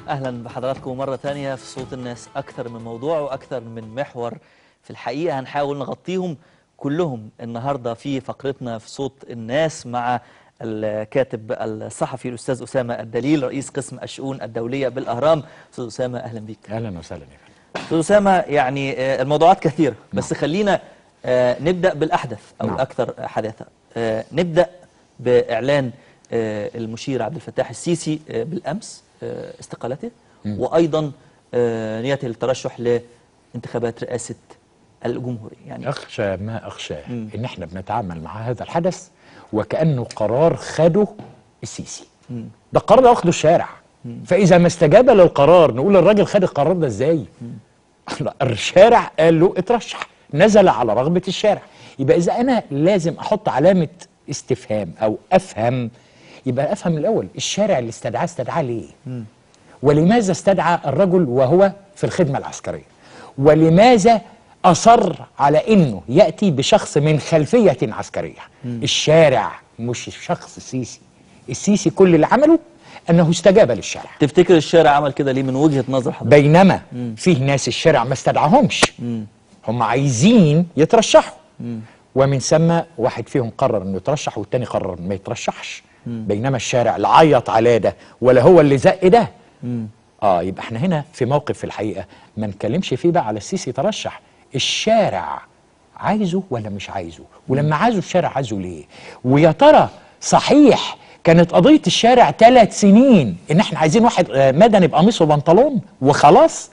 اهلا بحضراتكم مره ثانيه في صوت الناس اكثر من موضوع واكثر من محور في الحقيقه هنحاول نغطيهم كلهم النهارده في فقرتنا في صوت الناس مع الكاتب الصحفي الاستاذ اسامه الدليل رئيس قسم الشؤون الدوليه بالاهرام استاذ اسامه اهلا بيك اهلا وسهلا يا فندم استاذ اسامه يعني آه، الموضوعات كثيره بس خلينا آه، نبدا بالاحدث او نعم. الاكثر حداثه آه، نبدا باعلان آه، المشير عبد الفتاح السيسي آه، بالامس آه، استقالته وايضا آه، نيته للترشح لانتخابات رئاسه الجمهوريه يعني اخشى ما اخشاه ان احنا بنتعامل مع هذا الحدث وكانه قرار خده السيسي ده القرار ده واخده الشارع فاذا ما استجاب للقرار نقول الراجل خد القرار ده ازاي لا، الشارع قال له اترشح نزل على رغبه الشارع يبقى اذا انا لازم احط علامه استفهام او افهم يبقى افهم الاول الشارع اللي استدعاه استدعاه ليه ولماذا استدعى الرجل وهو في الخدمة العسكرية ولماذا أصر على أنه يأتي بشخص من خلفية عسكرية الشارع مش الشخص السيسي السيسي كل اللي عمله أنه استجاب للشارع تفتكر الشارع عمل كده ليه من وجهه نظر حضرتك بينما فيه ناس الشارع ما استدعاهمش هم عايزين يترشحوا ومن ثم واحد فيهم قرر انه يترشح والتاني قرر ما يترشحش بينما الشارع لا عيط على ده ولا هو اللي زق ده اه يبقى احنا هنا في موقف في الحقيقه ما نتكلمش فيه بقى على السيسي يترشح الشارع عايزه ولا مش عايزه ولما عايزه الشارع عايزه ليه ويا ترى صحيح كانت قضيه الشارع ثلاث سنين ان احنا عايزين واحد آه، مدني بقميص وبنطلون وخلاص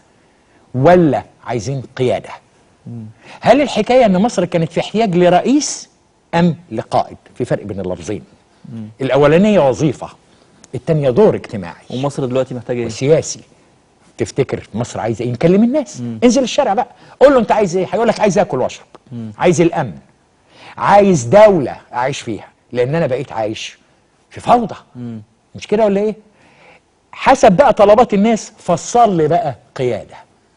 ولا عايزين قياده هل الحكايه ان مصر كانت في احتياج لرئيس ام لقائد في فرق بين اللفظين الاولانيه وظيفه الثانيه دور اجتماعي ومصر دلوقتي محتاجه ايه وسياسي تفتكر مصر عايزه ايه نكلم الناس انزل الشارع بقى قول له انت عايز ايه هيقول لك عايز اكل واشرب عايز الامن عايز دوله اعيش فيها لان انا بقيت عايش في فوضى مش كده ولا ايه حسب بقى طلبات الناس فصل لي بقى قياده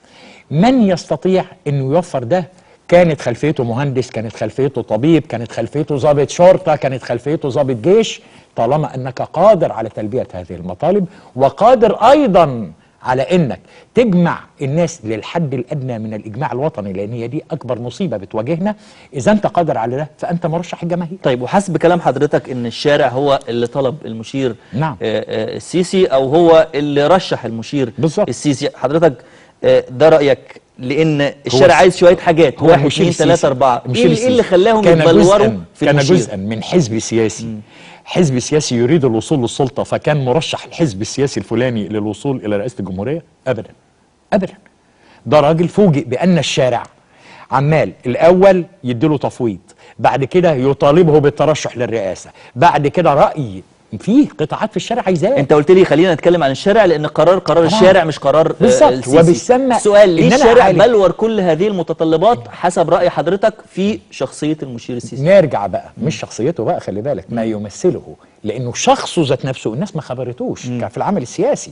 من يستطيع انه يوفر ده كانت خلفيته مهندس كانت خلفيته طبيب كانت خلفيته ضابط شرطه كانت خلفيته ضابط جيش طالما انك قادر على تلبيه هذه المطالب وقادر ايضا على انك تجمع الناس للحد الادنى من الاجماع الوطني لان هي دي اكبر مصيبه بتواجهنا اذا انت قادر على ده فانت مرشح الجماهير طيب وحسب كلام حضرتك ان الشارع هو اللي طلب المشير نعم. آه، آه، السيسي او هو اللي رشح المشير بالظبط. السيسي حضرتك آه، ده رايك لان الشارع الس- عايز شويه حاجات هو واحد المشير اثنين السيسي. ثلاثه اربعه المشير ايه إيه اللي السيسي. خلاهم كان يتبلوروا جزءاً في كان المشير جزءا من حزب سياسي حزب سياسي يريد الوصول للسلطه فكان مرشح الحزب السياسي الفلاني للوصول الى رئاسه الجمهوريه ابدا ابدا ده راجل فوجئ بان الشارع عمال الاول يديله تفويض بعد كده يطالبه بالترشح للرئاسه بعد كده راي في قطاعات في الشارع عايزاه انت قلت لي خلينا نتكلم عن الشارع لان قرار قرار آه. الشارع مش قرار آه، بالظبط. السيسي وبالسمى سؤال ليه إن أنا الشارع عالي. بلور كل هذه المتطلبات حسب راي حضرتك في شخصيه المشير السيسي نرجع بقى مش شخصيته بقى خلي بالك ما يمثله لانه شخصه ذات نفسه الناس ما خبرتوش كان في العمل السياسي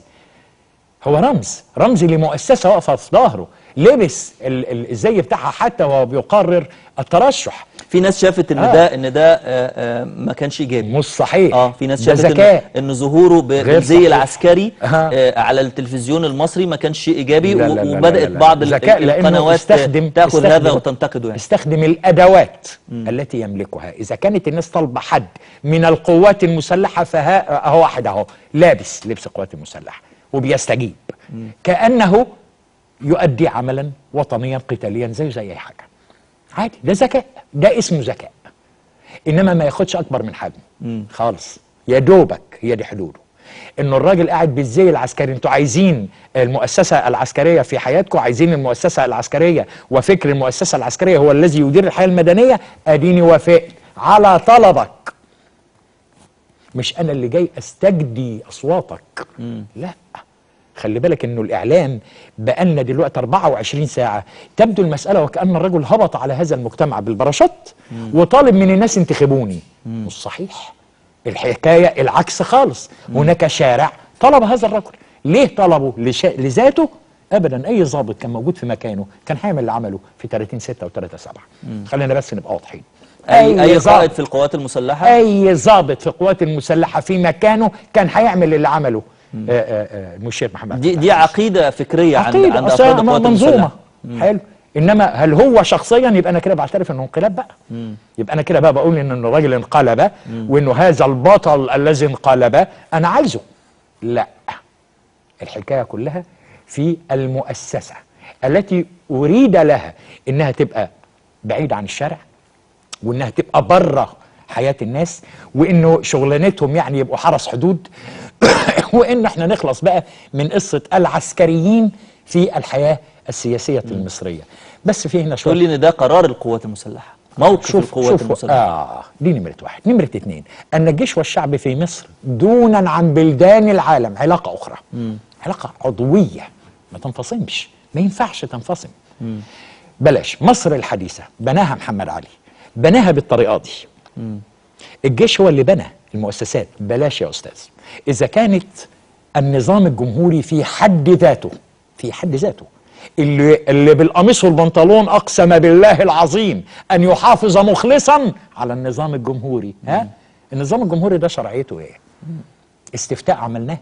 هو رمز رمز لمؤسسه واقفه في ظهره لبس ال- ال- الزي بتاعها حتى وهو بيقرر الترشح في ناس شافت ان آه. ده ان ده آه، آه، ما كانش ايجابي مش صحيح اه في ناس ده شافت ذكاء ان ان ظهوره ب- غير بالزي صحيح. العسكري آه. آه على التلفزيون المصري ما كانش شيء ايجابي لا لا و- لا لا وبدات لا لا. بعض ال- ذكاء ال- لأنه القنوات استخدم تاخذ استخدم- هذا وتنتقده يعني استخدم الادوات التي يملكها اذا كانت الناس طالبه حد من القوات المسلحه فها اهو واحد اهو لابس لبس القوات المسلحه وبيستجيب كانه يؤدي عملا وطنيا قتاليا زيه زي اي حاجه عادي ده ذكاء ده اسمه ذكاء انما ما ياخدش اكبر من حجمه خالص يا دوبك هي دي حدوده انه الراجل قاعد بالزي العسكري انتوا عايزين المؤسسه العسكريه في حياتكم عايزين المؤسسه العسكريه وفكر المؤسسه العسكريه هو الذي يدير الحياه المدنيه اديني وافقت على طلبك مش انا اللي جاي استجدي اصواتك لا خلي بالك انه الاعلام بقالنا دلوقتي 24 ساعه تبدو المساله وكان الرجل هبط على هذا المجتمع بالبراشوت وطالب من الناس انتخبوني مش صحيح الحكايه العكس خالص هناك شارع طلب هذا الرجل ليه طلبه لشا... لذاته ابدا اي ضابط كان موجود في مكانه كان هيعمل اللي عمله في 30 6 و3 7 خلينا بس نبقى واضحين اي اي ضابط- قائد في القوات المسلحه اي ضابط في القوات المسلحه في مكانه كان هيعمل اللي عمله آه، آه، المشير محمد دي عبد دي عقيده فكريه عند عقيدة عند أصل افراد القوات منظومه المسلحه حلو انما هل هو شخصيا يبقى انا كده بعترف انه انقلاب بقى يبقى انا كده بقى بقول ان الراجل انقلب وانه هذا البطل الذي انقلب انا عايزه لا الحكايه كلها في المؤسسه التي اريد لها انها تبقى بعيده عن الشارع وانها تبقى بره حياه الناس وانه شغلانتهم يعني يبقوا حرس حدود وان احنا نخلص بقى من قصه العسكريين في الحياه السياسيه المصريه بس في هنا تقول شويه لي ان ده قرار القوات المسلحه موقف شوف القوات شوف المسلحه اه دي نمره واحد نمره اتنين ان الجيش والشعب في مصر دونا عن بلدان العالم علاقه اخرى علاقه عضويه ما تنفصمش ما ينفعش تنفصم بلاش مصر الحديثه بناها محمد علي بناها بالطريقه دي الجيش هو اللي بنى المؤسسات بلاش يا استاذ اذا كانت النظام الجمهوري في حد ذاته في حد ذاته اللي اللي بالقميص والبنطلون اقسم بالله العظيم ان يحافظ مخلصا على النظام الجمهوري ها النظام الجمهوري ده شرعيته ايه استفتاء عملناه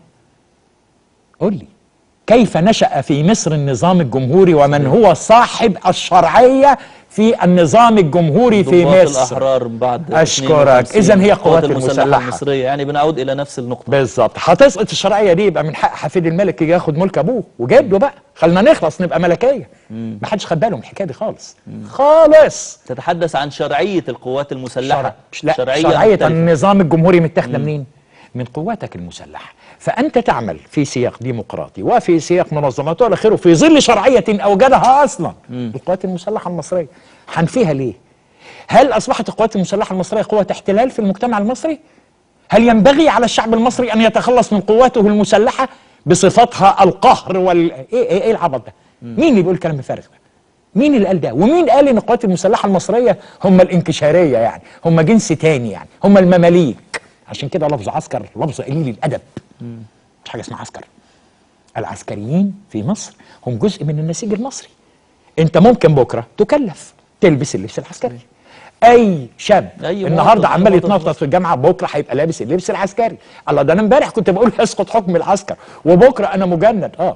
قول لي كيف نشأ في مصر النظام الجمهوري ومن هو صاحب الشرعية في النظام الجمهوري في ضباط مصر الاحرار بعد أشكرك. 52 إذن هي القوات قوات المسلحه المسلحة. المصريه يعني بنعود الى نفس النقطه بالظبط هتسقط الشرعيه دي يبقى من حق حفيد الملك يجي ياخد ملك ابوه وجده بقى خلينا نخلص نبقى ملكيه ما حدش خد باله من الحكايه دي خالص خالص تتحدث عن شرعيه القوات المسلحه شرع... لا شرعيه شرعيه مختلفة. النظام الجمهوري متاخده منين من قواتك المسلحه فانت تعمل في سياق ديمقراطي وفي سياق منظمات والى اخره في ظل شرعيه اوجدها اصلا القوات المسلحه المصريه هنفيها ليه هل اصبحت القوات المسلحه المصريه قوه احتلال في المجتمع المصري هل ينبغي على الشعب المصري ان يتخلص من قواته المسلحه بصفتها القهر وال ايه ايه, إيه العبط ده مين اللي بيقول الكلام الفارغ ده مين اللي قال ده ومين قال ان القوات المسلحه المصريه هم الانكشاريه يعني هم جنس تاني يعني هم المماليك عشان كده لفظ عسكر لفظ قليل الادب مش حاجه اسمها عسكر العسكريين في مصر هم جزء من النسيج المصري انت ممكن بكره تكلف تلبس اللبس العسكري اي شاب أي النهارده مواطن- عمال مواطن يتنطط مصري. في الجامعه بكره هيبقى لابس اللبس العسكري الله ده انا امبارح كنت بقول اسقط حكم العسكر وبكره انا مجند اه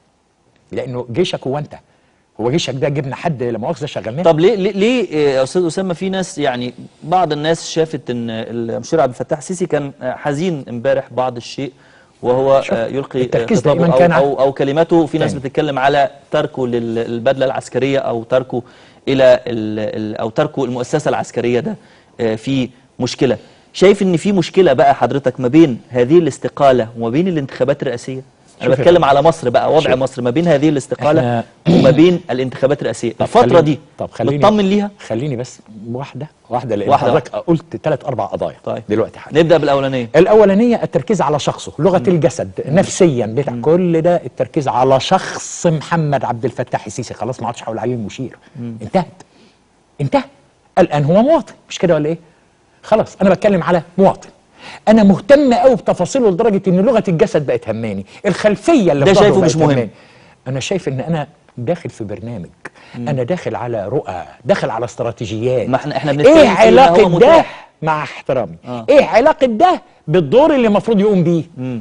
لانه جيشك هو انت هو جيشك ده جبنا حد لا مؤاخذه شغلناه طب ليه ليه, ليه آه، يا استاذ اسامه في ناس يعني بعض الناس شافت ان المشير عبد الفتاح السيسي كان آه، حزين امبارح بعض الشيء وهو شوف، آه، يلقي آه، التركيز خطابه دايماً أو, كان أو, أو كلماته في ناس تاني. بتتكلم على تركه لل- للبدله العسكريه او تركه الى ال ال او تركه المؤسسه العسكريه ده آه، في مشكله شايف ان في مشكله بقى حضرتك ما بين هذه الاستقاله وما بين الانتخابات الرئاسيه انا شوف يا بتكلم فندم. على مصر بقى وضع شوف. مصر ما بين هذه الاستقاله إحنا- وما بين الانتخابات الرئاسيه طب الفتره خليني- دي طب خليني مطمن ليها خليني بس واحده واحده لان واحدة حضرتك قلت ثلاث اربع قضايا طيب. دلوقتي حاجة. نبدا بالاولانيه الاولانيه التركيز على شخصه لغه الجسد نفسيا بتاع كل ده التركيز على شخص محمد عبد الفتاح السيسي خلاص ما عادش حول عليه المشير انتهت انتهى الان هو مواطن مش كده ولا ايه خلاص انا بتكلم على مواطن انا مهتم قوي بتفاصيله لدرجه ان لغه الجسد بقت هماني الخلفيه اللي ده في ظهره شايفه بقت مش مهم. هماني. انا شايف ان انا داخل في برنامج انا داخل على رؤى داخل على استراتيجيات ما إحنا- إحنا بنتكلم ايه في ما هو علاقه ده متاح. مع احترامي آه. ايه علاقه ده بالدور اللي المفروض يقوم بيه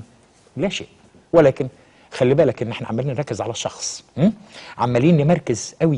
لا شيء ولكن خلي بالك ان احنا عمالين نركز على الشخص م? عمالين نمركز قوي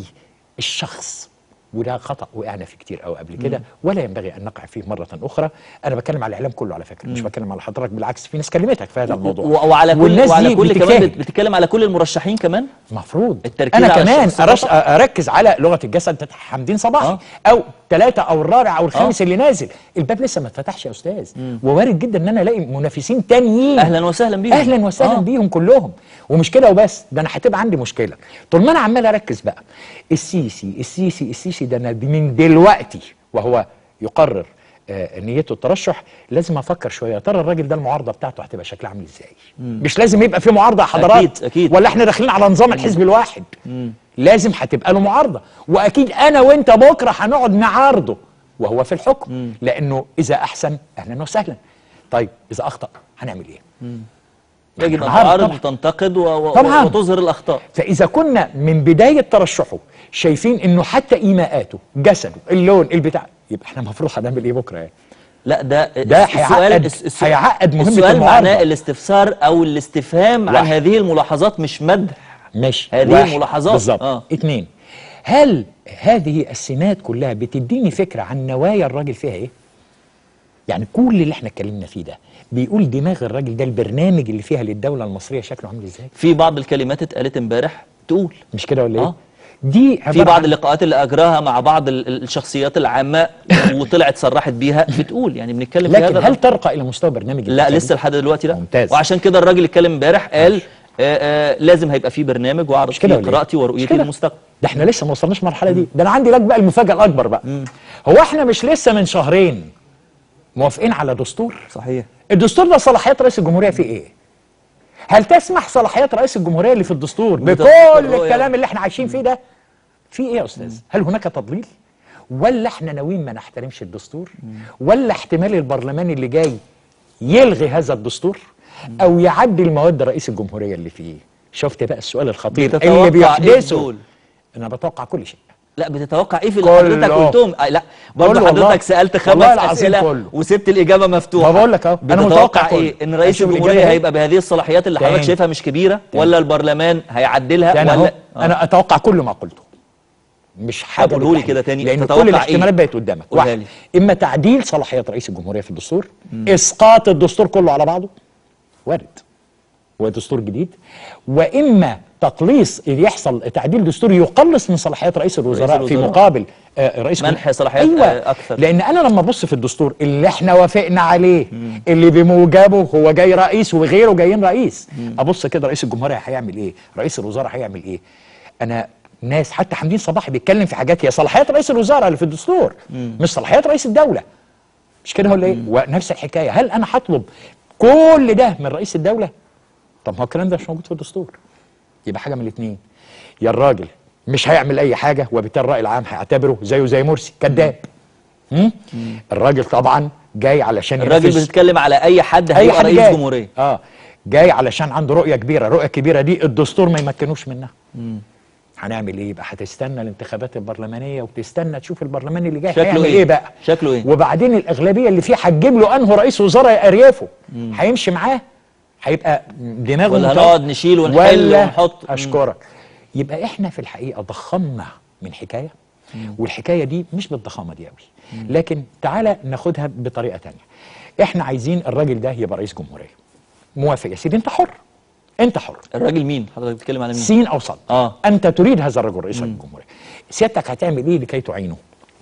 الشخص وده خطا وقعنا فيه كتير قوي قبل كده ولا ينبغي ان نقع فيه مره اخرى انا بتكلم على الاعلام كله على فكره مش بتكلم على حضرتك بالعكس في ناس كلمتك في هذا الموضوع و- وعلى كل والناس وعلى دي كل كمان بتجتهد. بت- بتتكلم على كل المرشحين كمان مفروض التركيز انا على كمان الشخص أرش فقط. اركز على لغه الجسد بتاعت حمدين صباحي آه. او ثلاثه او الرابع او الخامس اللي نازل الباب لسه ما اتفتحش يا استاذ ووارد جدا ان انا الاقي منافسين تانيين اهلا وسهلا بيهم اهلا وسهلا آه. آه. بيهم كلهم ومش كده وبس ده انا هتبقى عندي مشكله طول ما انا عمال اركز بقى السيسي السيسي السيسي ده انا من دلوقتي وهو يقرر آه نيته الترشح لازم افكر شويه يا ترى الراجل ده المعارضه بتاعته هتبقى شكلها عامل ازاي مش لازم يبقى في معارضه يا حضرات أكيد، أكيد. ولا احنا داخلين على نظام الحزب الواحد لازم هتبقى له معارضه واكيد انا وانت بكره هنقعد نعارضه وهو في الحكم لانه اذا احسن اهلا وسهلا طيب اذا اخطا هنعمل ايه يجب ان هنعارض تعارض طبعا. وتنتقد و- و- طبعاً. وتظهر الاخطاء فاذا كنا من بدايه ترشحه شايفين انه حتى ايماءاته جسده اللون البتاع يبقى احنا المفروض هنعمل ايه بكره يعني لا ده ده السؤال هيعقد- الس- الس- هيعقد مهمة السؤال المعارضة. معناه الاستفسار او الاستفهام عن واحد. هذه الملاحظات مش مدح ماشي هذه واحد. الملاحظات. بالظبط آه. اتنين هل هذه السمات كلها بتديني فكره عن نوايا الراجل فيها ايه؟ يعني كل اللي احنا اتكلمنا فيه ده بيقول دماغ الراجل ده البرنامج اللي فيها للدوله المصريه شكله عامل ازاي؟ في بعض الكلمات اتقالت امبارح تقول مش كده ولا ايه؟ آه. دي في عبارة بعض عن- اللقاءات اللي اجراها مع بعض ال- ال- الشخصيات العامه وطلعت صرحت بيها بتقول يعني بنتكلم في لكن هذا هل ترقى الى مستوى برنامج لا الانتخابي؟ لسه لحد دلوقتي لا ممتاز. وعشان كده الراجل اتكلم امبارح قال آه آه لازم هيبقى في برنامج واعرض مش كده فيه ولا إيه؟ قراءتي مش ورؤيتي كده؟ للمستقبل ده احنا لسه ما وصلناش المرحله دي ده انا عندي لك بقى المفاجاه الاكبر بقى هو احنا مش لسه من شهرين موافقين على دستور صحيح الدستور ده صلاحيات رئيس الجمهوريه فيه ايه هل تسمح صلاحيات رئيس الجمهوريه اللي في الدستور بتفق بكل الرؤية. الكلام اللي احنا عايشين فيه ده في ايه يا استاذ هل هناك تضليل ولا احنا ناويين ما نحترمش الدستور ولا احتمال البرلمان اللي جاي يلغي هذا الدستور او يعدل مواد رئيس الجمهوريه اللي فيه شفت بقى السؤال الخطير بتتوقع اللي إيه بيحدثه دول؟ انا بتوقع كل شيء لا بتتوقع ايه في اللي حضرتك كله. قلتهم آه لا برضه كله والله. حضرتك سالت خمس والله العظيم اسئله كله. وسبت الاجابه مفتوحه ما بقول لك أهو، أنا بتتوقع متوقع كله. ايه ان رئيس أشوف الإجابة الجمهوريه إيه؟ هيبقى بهذه الصلاحيات اللي حضرتك تاني. شايفها مش كبيره ولا البرلمان هيعدلها يعني ولا أهو انا اتوقع كل ما قلته مش حاجه قوله لي بالتحديد. كده تاني، لان تتوقع كل الاحتمالات إيه؟ بقت قدامك قولها واحد لي. اما تعديل صلاحيات رئيس الجمهوريه في الدستور اسقاط الدستور كله على بعضه وارد هو دستور جديد واما تقليص يحصل تعديل دستوري يقلص من صلاحيات رئيس الوزراء في الوزراء. مقابل آه، رئيس منح الجمهورية. صلاحيات، أيوة آه، أكثر. لان انا لما ابص في الدستور اللي احنا وافقنا عليه اللي بموجبه هو جاي رئيس وغيره جايين رئيس ابص كده رئيس الجمهوريه هيعمل ايه رئيس الوزراء هيعمل ايه انا ناس حتى حمدين صباحي بيتكلم في حاجات هي صلاحيات رئيس الوزراء اللي في الدستور مش صلاحيات رئيس الدوله مش كده ولا ايه ونفس الحكايه هل انا هطلب كل ده من رئيس الدوله طب ما هو الكلام ده مش موجود في الدستور يبقى حاجه من الاثنين يا الراجل مش هيعمل اي حاجه وبالتالي الراي العام هيعتبره زيه زي مرسي كذاب مم؟ الراجل طبعا جاي علشان الراجل ينفذ بتتكلم على اي حد اي هيبقى حد رئيس جاي جمهوريه اه جاي علشان عنده رؤيه كبيره الرؤيه الكبيره دي الدستور ما يمكنوش منها هنعمل ايه يبقى هتستنى الانتخابات البرلمانيه وتستنى تشوف البرلمان اللي جاي شكله هيعمل إيه؟ ايه بقى شكله إيه؟ وبعدين الاغلبيه اللي فيه هتجيب له انه رئيس وزراء اريافه هيمشي معاه هيبقى دماغه ولا مطلع- هنقعد نشيل ونحل ولا ونحط؟ اشكرك يبقى احنا في الحقيقه ضخمنا من حكايه والحكايه دي مش بالضخامه دي قوي لكن تعالى ناخدها بطريقه تانية احنا عايزين الراجل ده يبقى رئيس جمهوريه موافق يا سيدي انت حر انت حر الراجل مين حضرتك بتتكلم على مين سين او صاد آه. انت تريد هذا الرجل رئيس الجمهوريه سيادتك هتعمل ايه لكي تعينه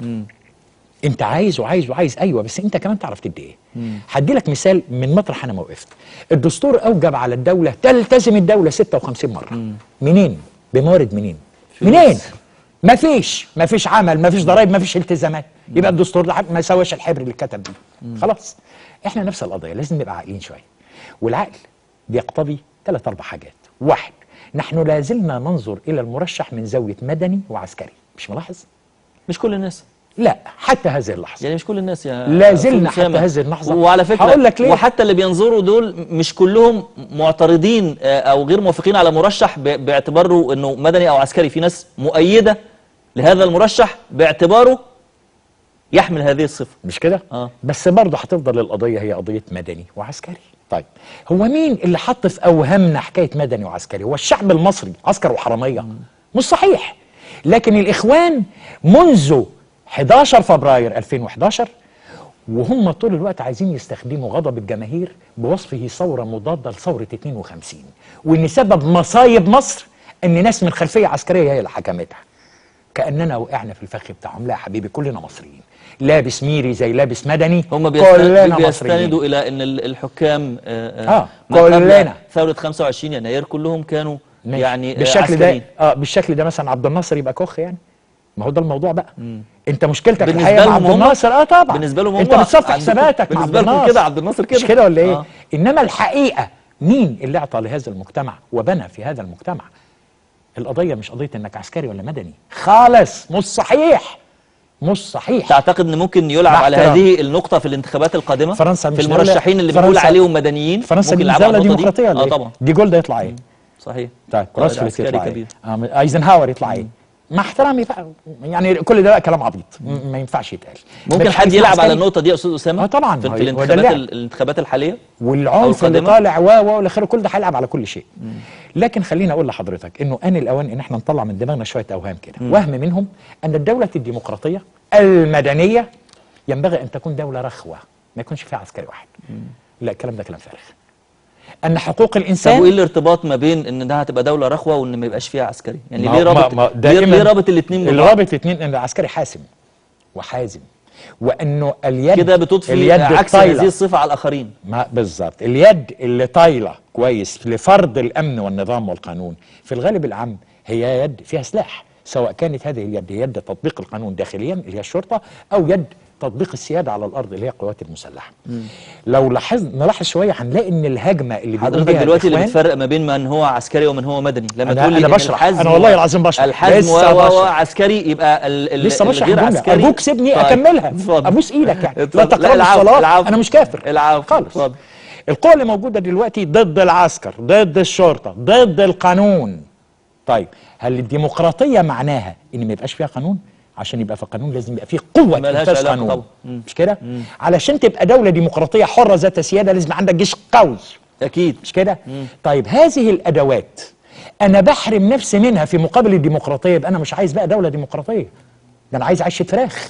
انت عايز وعايز وعايز ايوه بس انت كمان تعرف تدي ايه هدي لك مثال من مطرح انا ما وقفت الدستور اوجب على الدوله تلتزم الدوله 56 مره منين بموارد منين فلوس. منين مفيش مفيش عمل مفيش ضرائب مفيش التزامات يبقى الدستور ده ما سواش الحبر اللي اتكتب بيه خلاص احنا نفس القضيه لازم نبقى عاقلين شويه والعقل بيقتضي ثلاث اربع حاجات واحد نحن لا زلنا ننظر الى المرشح من زاويه مدني وعسكري مش ملاحظ مش كل الناس لا حتى هذه اللحظه يعني مش كل الناس يا لا زلنا أستاذ أسامة. حتى هذه اللحظة. وعلى فكره هقول لك ليه. وحتى اللي بينظروا دول مش كلهم معترضين آه، او غير موافقين على مرشح ب- باعتباره انه مدني او عسكري في ناس مؤيده لهذا المرشح باعتباره يحمل هذه الصفه مش كده آه. بس برضه هتفضل القضيه هي قضيه مدني وعسكري طيب هو مين اللي حط في اوهامنا حكايه مدني وعسكري هو الشعب المصري عسكر وحراميه مش صحيح لكن الاخوان منذ 11 فبراير 2011 وهم طول الوقت عايزين يستخدموا غضب الجماهير بوصفه ثوره مضاده لثوره 52 وان سبب مصايب مصر ان ناس من خلفيه عسكريه هي اللي حكمتها كاننا وقعنا في الفخ بتاعهم لا يا حبيبي كلنا مصريين لابس ميري زي لابس مدني هم كلنا بيستند- مصريين بيستندوا الى ان ال- الحكام آه، آه، ما قبل كلنا. ثوره 25 يناير كلهم كانوا ماشي. يعني آه، بالشكل عسكريين. ده اه بالشكل ده مثلا عبد الناصر يبقى كوخ يعني ما هو ده الموضوع بقى انت مشكلتك بالنسبة الحقيقه مع لهم عبد هم- الناصر اه طبعا بالنسبة لهم انت هم بتصفي عندكم- حساباتك مع عبد بالنسبة لكم الناصر كده عبد الناصر كده. مش كده ولا ايه آه. انما الحقيقه مين اللي اعطى لهذا المجتمع وبنى في هذا المجتمع القضيه مش قضيه انك عسكري ولا مدني خالص مش صحيح مش صحيح تعتقد ان ممكن يلعب مع على احترام. هذه النقطه في الانتخابات القادمه فرنسا في مش دولة- المرشحين اللي بنقول فرنسا- عليهم مدنيين فرنسا ممكن دي يلعبوا على دوله النقطة دي؟ ديمقراطيه ولا اه إيه؟ طبعا دي جولدا يطلع ايه صحيح طيب قائد روزفلت عسكري يطلع كبير. ايه آه، ايزنهاور يطلع ايه مع احترامي بقى يعني كل ده بقى كلام عبيط م- ما ينفعش يتقال ممكن مش حد اسمه يلعب على عسكري. النقطه دي يا استاذ اسامه آه طبعاً، في, هو- في هو ده الانتخابات اللعب. ال- الانتخابات الحاليه والعنف أو اللي القادمة؟ طالع و و الاخر كل ده هيلعب على كل شيء لكن خليني اقول لحضرتك انه ان الاوان ان احنا نطلع من دماغنا شويه اوهام كده وهم منهم ان الدوله الديمقراطيه المدنيه ينبغي ان تكون دوله رخوه ما يكونش فيها عسكري واحد لا الكلام ده كلام فارغ ان حقوق طب الانسان وايه الارتباط ما بين ان ده هتبقى دوله رخوه وان ما يبقاش فيها عسكري يعني ما- ليه ما- رابط ما ليه, دائماً ليه رابط الاثنين ببعض الرابط الاثنين ان العسكري حاسم وحازم وانه اليد كده بتضفي اليد عكس الطايلة. هذه الصفه على الاخرين ما بالظبط اليد اللي طايله كويس لفرض الامن والنظام والقانون في الغالب العام هي يد فيها سلاح سواء كانت هذه اليد يد تطبيق القانون داخليا اللي هي الشرطه او يد تطبيق السياده على الارض اللي هي القوات المسلحه لو لاحظ نلاحظ شويه هنلاقي ان الهجمه اللي بيقوم حضرتك بيها دلوقتي اللي الإخوان- بتفرق ما بين من هو عسكري ومن هو مدني لما أنا- تقول لي أنا إن بشرح. الحزم أنا والله العظيم بشرح. الحزم لسه و- و- بشرح. عسكري يبقى ال ال لسه بشرح الغير الجملة. عسكري ارجوك سيبني طيب. اكملها اتفضل. ابوس ايدك يعني لا اتفضل. تقرب العفو، الصلاه العفو. انا مش كافر العفو خالص اتفضل. القوى اللي موجوده دلوقتي ضد العسكر ضد الشرطه ضد القانون طيب هل الديمقراطيه معناها ان ما يبقاش فيها قانون عشان يبقى في قانون لازم يبقى فيه قوه ملهاش انفاذ علاقة قانون طبعا. مم. مش كده علشان تبقى دوله ديمقراطيه حره ذات سياده لازم عندك جيش قوي اكيد مش كده طيب هذه الادوات انا بحرم نفسي منها في مقابل الديمقراطيه يبقى انا مش عايز بقى دوله ديمقراطيه ده انا عايز عيش فراخ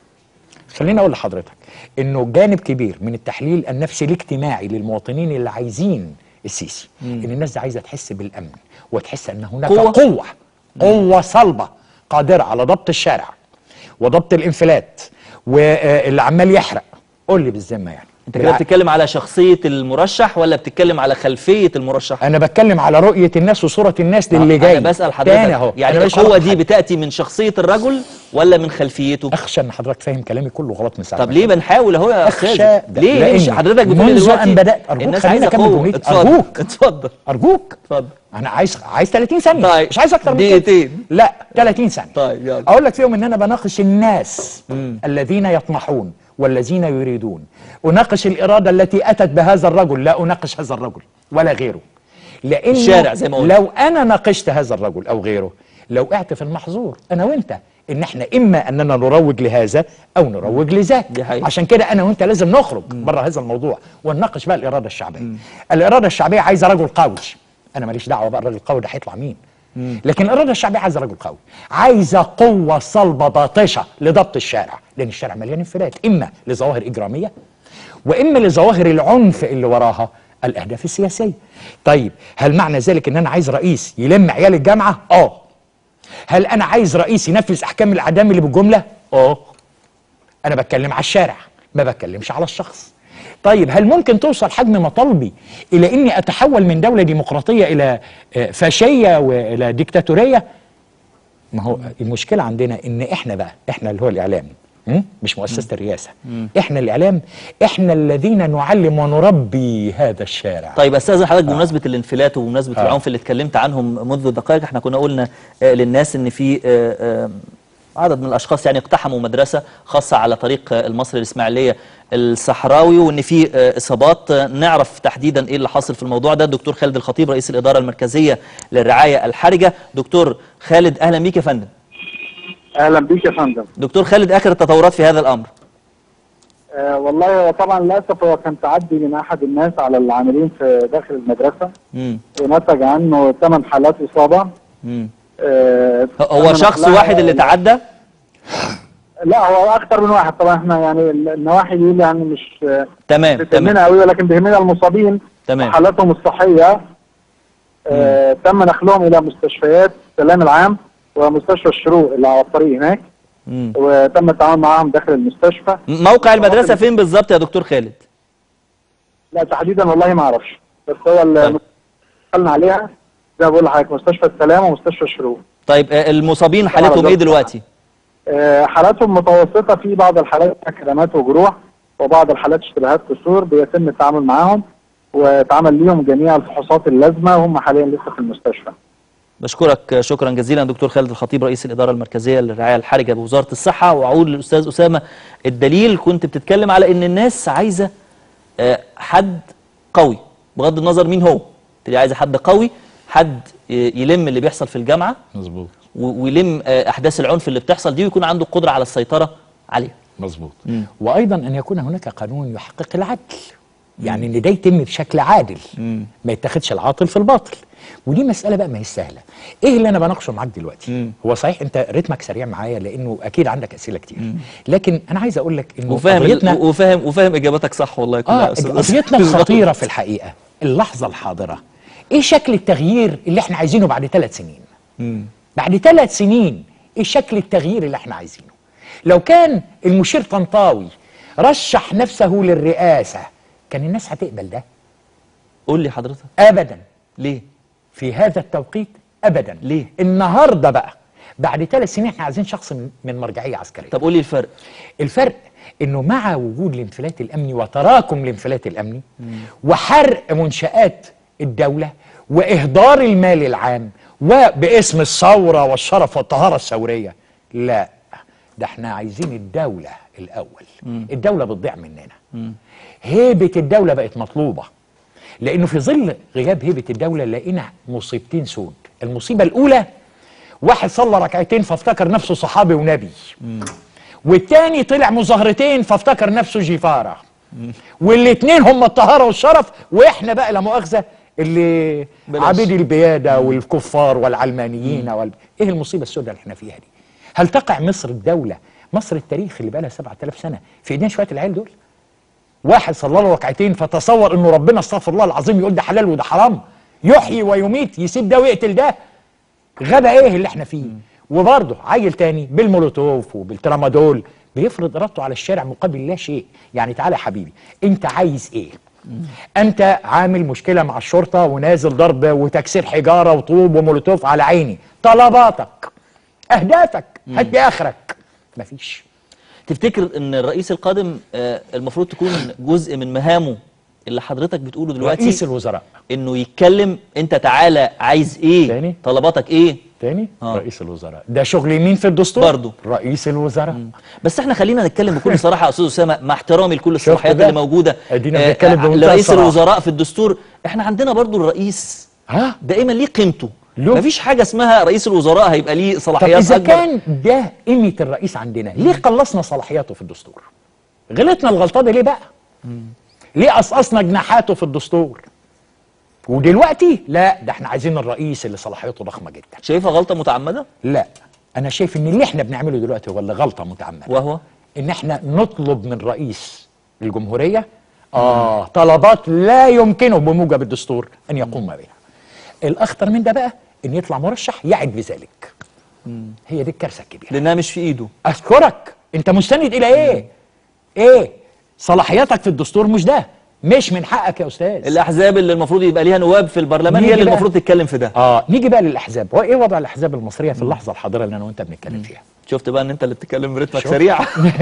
خليني اقول لحضرتك انه جانب كبير من التحليل النفسي الاجتماعي للمواطنين اللي عايزين السيسي ان الناس دي عايزه تحس بالامن وتحس ان هناك قوة. قوه قوه, قوة صلبه قادره على ضبط الشارع وضبط الانفلات واللي عمال يحرق قول لي بالذمه يعني انت كده بتتكلم على شخصيه المرشح ولا بتتكلم على خلفيه المرشح انا بتكلم على رؤيه الناس وصوره الناس للي جاي انا بسال تاني حضرتك اهو يعني أنا مش القوه هعرف دي حاجة. بتاتي من شخصيه الرجل ولا من خلفيته اخشى ان حضرتك فاهم كلامي كله غلط من ساعه طب ما ليه بدأت. بنحاول اهو يا أخشى استاذ ده- ليه ليه مش لأن حضرتك بتقول منذ دلوقتي أن بدأت- أرجوك الناس خليني عايزه أكمل قوه جملتي. اتفضل أرجوك. اتفضل ارجوك اتفضل انا عايز عايز 30 ثانيه طيب. مش عايز اكتر من كده. دقيقتين. لا 30 ثانيه طيب، يلا. اقول لك فيهم ان انا بناقش الناس الذين يطمحون والذين يريدون اناقش الاراده التي اتت بهذا الرجل لا اناقش هذا الرجل ولا غيره لان الشارع زي ما قلت. لو انا ناقشت هذا الرجل او غيره لو وقعت في المحظور انا وانت ان احنا اما اننا نروج لهذا او نروج لذاك دي حقيقة. عشان كده انا وانت لازم نخرج بره هذا الموضوع ونناقش بقى الاراده الشعبيه الاراده الشعبيه عايزه رجل قوي انا ماليش دعوه بقى الراجل القوي ده هيطلع مين لكن الاراده الشعبيه عايزه رجل قوي عايزه قوه صلبه باطشه لضبط الشارع لان الشارع مليان انفلات اما لظواهر اجراميه واما لظواهر العنف اللي وراها الاهداف السياسيه طيب هل معنى ذلك ان انا عايز رئيس يلم عيال الجامعه اه هل انا عايز رئيس ينفذ احكام الاعدام اللي بالجمله اه انا بتكلم على الشارع ما بتكلمش على الشخص طيب هل ممكن توصل حجم مطالبي الى اني اتحول من دوله ديمقراطيه الى آه، فاشيه والى ديكتاتوريه ما هو المشكله عندنا ان احنا بقى احنا اللي هو الاعلام م? مش مؤسسه الرئاسه احنا الاعلام احنا الذين نعلم ونربي هذا الشارع طيب استاذن حضرتك بمناسبه الانفلات وبمناسبه آه. العنف اللي اتكلمت عنهم منذ دقائق احنا كنا قلنا آه، للناس ان في آه، آه، عدد من الاشخاص يعني اقتحموا مدرسه خاصه على طريق آه، المصري الاسماعيليه الصحراوي وان في آه، اصابات آه، نعرف تحديدا ايه اللي حاصل في الموضوع ده الدكتور خالد الخطيب رئيس الاداره المركزيه للرعايه الحرجه دكتور خالد اهلا بيك يا فندم اهلا بيك يا فندم دكتور خالد اخر التطورات في هذا الامر آه والله هو طبعا للاسف هو كان تعدي من احد الناس على العاملين في داخل المدرسه مم. ونتج عنه ثمان حالات اصابه مم. آه هو ثمان شخص أخلاق- واحد اللي تعدى لا هو اكثر من واحد طبعا احنا يعني النواحي دي يعني مش آه، تمام تمام بتهمنا قوي ولكن بيهمنا المصابين تمام وحالاتهم الصحيه آه تم نقلهم الى مستشفيات السلام العام ومستشفى الشروق اللي على الطريق هناك مم. وتم التعامل معاهم داخل المستشفى موقع المدرسه فين بالظبط يا دكتور خالد لا تحديدا والله ما اعرفش بس هو طيب. اللي قلنا عليها زي ما بقول لحضرتك مستشفى السلام ومستشفى الشروق طيب آه، المصابين حالتهم ايه بالظبط. دلوقتي آه، حالاتهم متوسطه في بعض الحالات كدمات وجروح وبعض الحالات اشتباهات كسور بيتم التعامل معاهم واتعمل ليهم جميع الفحوصات اللازمه وهم حاليا لسه في المستشفى بشكرك شكرا جزيلا دكتور خالد الخطيب رئيس الإدارة المركزية للرعاية الحرجة بوزارة الصحة وأعود للأستاذ أسامة الدليل كنت بتتكلم على إن الناس عايزة آه، حد قوي بغض النظر مين هو تبقى عايزة حد قوي حد ي- يلم اللي بيحصل في الجامعة مظبوط و- ويلم آه، احداث العنف اللي بتحصل دي ويكون عنده القدره على السيطره عليها مظبوط وايضا ان يكون هناك قانون يحقق العدل يعني ان ده يتم بشكل عادل ما يتخذش العاطل في الباطل ودي مساله بقى ما هي سهله ايه اللي انا بناقشه معاك دلوقتي هو صحيح انت رتمك سريع معايا لانه اكيد عندك اسئله كتير لكن انا عايز اقول لك انه وفاهم قضيتنا وفاهم وفاهم اجاباتك صح والله كلها اه يا أستاذ. قضيتنا الخطيره في الحقيقه اللحظه الحاضره ايه شكل التغيير اللي احنا عايزينه بعد ثلاث سنين بعد ثلاث سنين ايه شكل التغيير اللي احنا عايزينه لو كان المشير طنطاوي رشح نفسه للرئاسه كان الناس هتقبل ده قول لي حضرتك ابدا ليه في هذا التوقيت ابدا ليه؟ النهارده بقى بعد ثلاث سنين احنا عايزين شخص من, من مرجعيه عسكريه طب قول لي الفرق الفرق انه مع وجود الانفلات الامني وتراكم الانفلات الامني وحرق منشات الدوله واهدار المال العام وباسم الثوره والشرف والطهاره الثوريه لا ده احنا عايزين الدوله الاول الدوله بتضيع مننا هيبه الدوله بقت مطلوبه لانه في ظل غياب هيبه الدوله لقينا مصيبتين سود المصيبه الاولى واحد صلى ركعتين فافتكر نفسه صحابي ونبي والتاني طلع مظاهرتين فافتكر نفسه جيفارة والاتنين هم الطهارة والشرف واحنا بقى لا مؤاخذة اللي بلاش. عبيد البيادة والكفار والعلمانيين وال... ايه المصيبة السوداء اللي احنا فيها دي هل تقع مصر الدولة مصر التاريخ اللي بقى لها 7000 سنة في ايدين شوية العيال دول واحد صلى له ركعتين فتصور انه ربنا استغفر الله العظيم يقول ده حلال وده حرام يحيي ويميت يسيب ده ويقتل ده غبا ايه اللي احنا فيه وبرضه عيل تاني بالمولوتوف وبالترامادول بيفرض ارادته على الشارع مقابل لا شيء يعني تعالى يا حبيبي انت عايز ايه انت عامل مشكله مع الشرطه ونازل ضرب وتكسير حجاره وطوب ومولوتوف على عيني طلباتك اهدافك هات لي اخرك مفيش تفتكر ان الرئيس القادم آه، المفروض تكون جزء من مهامه اللي حضرتك بتقوله دلوقتي رئيس الوزراء انه يتكلم انت تعالى عايز ايه تاني؟ طلباتك ايه تاني آه. رئيس الوزراء ده شغل مين في الدستور برضه. رئيس الوزراء بس احنا خلينا نتكلم بكل صراحه يا استاذ اسامه مع احترامي لكل الصلاحيات بقى؟ اللي موجوده ادينا آه، بنتكلم آه، بمنتهى لرئيس الصراحة. الوزراء في الدستور احنا عندنا برضو الرئيس ها دائما ليه قيمته له. مفيش حاجه اسمها رئيس الوزراء هيبقى ليه طب صلاحيات اذا اكبر كان ده قيمه الرئيس عندنا ليه قلصنا صلاحياته في الدستور غلطنا الغلطه دي ليه بقى ليه قصقصنا جناحاته في الدستور ودلوقتي لا ده احنا عايزين الرئيس اللي صلاحيته ضخمه جدا شايفها غلطه متعمده لا انا شايف ان اللي احنا بنعمله دلوقتي هو اللي غلطه متعمده وهو ان احنا نطلب من رئيس الجمهوريه اه طلبات لا يمكنه بموجب الدستور ان يقوم بها الاخطر من ده بقى ان يطلع مرشح يعد بذلك هي دي الكارثه الكبيره لانها مش في ايده اشكرك انت مستند الى ايه ايه صلاحياتك في الدستور مش ده مش من حقك يا استاذ الاحزاب اللي المفروض يبقى ليها نواب في البرلمان نيجي هي اللي بقى. المفروض تتكلم في ده اه نيجي بقى للاحزاب هو ايه وضع الاحزاب المصريه في اللحظه الحاضره اللي انا وانت بنتكلم فيها شفت بقى ان انت اللي بتتكلم برتمك شوف. سريع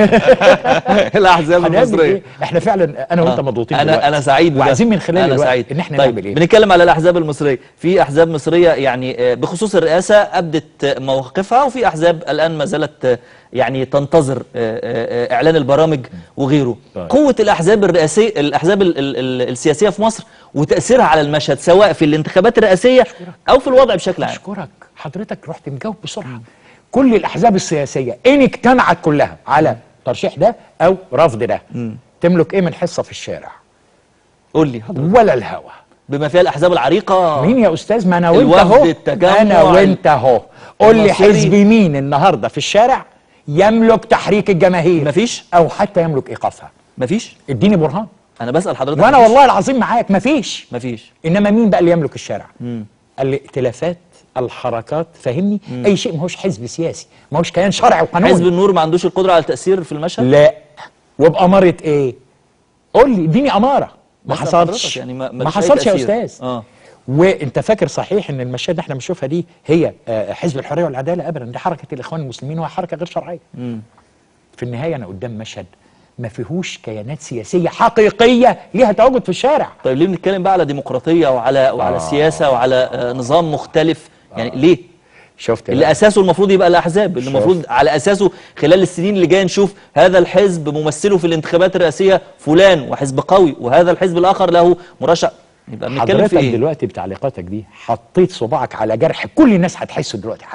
الاحزاب هنعمل المصريه ايه احنا فعلا انا وانت آه. مضغوطين انا دلوقتي. انا سعيد بده. وعايزين من خلال أنا الوقت سعيد. ان احنا طيب نعمل ايه بنتكلم على الاحزاب المصريه في احزاب مصريه يعني آه، بخصوص الرئاسه ابدت آه، موقفها وفي احزاب الان ما زالت آه، يعني تنتظر آه، آه، آه، اعلان البرامج وغيره طيب. قوه الاحزاب الرئاسيه الاحزاب ال- ال- ال- السياسيه في مصر وتاثيرها على المشهد سواء في الانتخابات الرئاسيه او في الوضع بشكل عام اشكرك حضرتك رحت مجاوب بسرعه كل الاحزاب السياسيه ان اجتمعت كلها على ترشيح ده او رفض ده تملك ايه من حصه في الشارع قول لي حضرتك ولا الهوى بما فيها الاحزاب العريقه مين يا استاذ ما انا وانت الوفد، اهو التجمع، انا وانت اهو قول لي المصري. حزب مين النهارده في الشارع يملك تحريك الجماهير مفيش؟ او حتى يملك ايقافها مفيش اديني برهان انا بسال حضرتك وانا مفيش؟ والله العظيم معاك مفيش مفيش انما مين بقى اللي يملك الشارع الائتلافات الحركات فاهمني اي شيء ما هوش حزب سياسي ما هوش كيان شرعي وقانوني حزب النور ما عندوش القدره على التاثير في المشهد لا وبأمارة ايه قول لي اديني اماره ما بسأل حصلش حضرتك يعني ما- ما ملوش أي حصلش يا تأثير. استاذ آه. وانت فاكر صحيح ان المشاهد اللي احنا بنشوفها دي هي آه، حزب الحريه والعداله ابدا دي حركه الاخوان المسلمين وهي حركه غير شرعيه في النهايه انا قدام مشهد ما فيهوش كيانات سياسيه حقيقيه ليها تواجد في الشارع طيب ليه بنتكلم بقى على ديمقراطيه وعلى وعلى آه. سياسه وعلى آه، نظام مختلف يعني ليه شفت اللي بقى؟ اساسه المفروض يبقى الاحزاب اللي شوف. المفروض على اساسه خلال السنين اللي جايه نشوف هذا الحزب ممثله في الانتخابات الرئاسيه فلان وحزب قوي وهذا الحزب الاخر له مرشح يبقى بنتكلم في حضرتك ايه دلوقتي بتعليقاتك دي حطيت صباعك على جرح كل الناس هتحسه دلوقتي حالا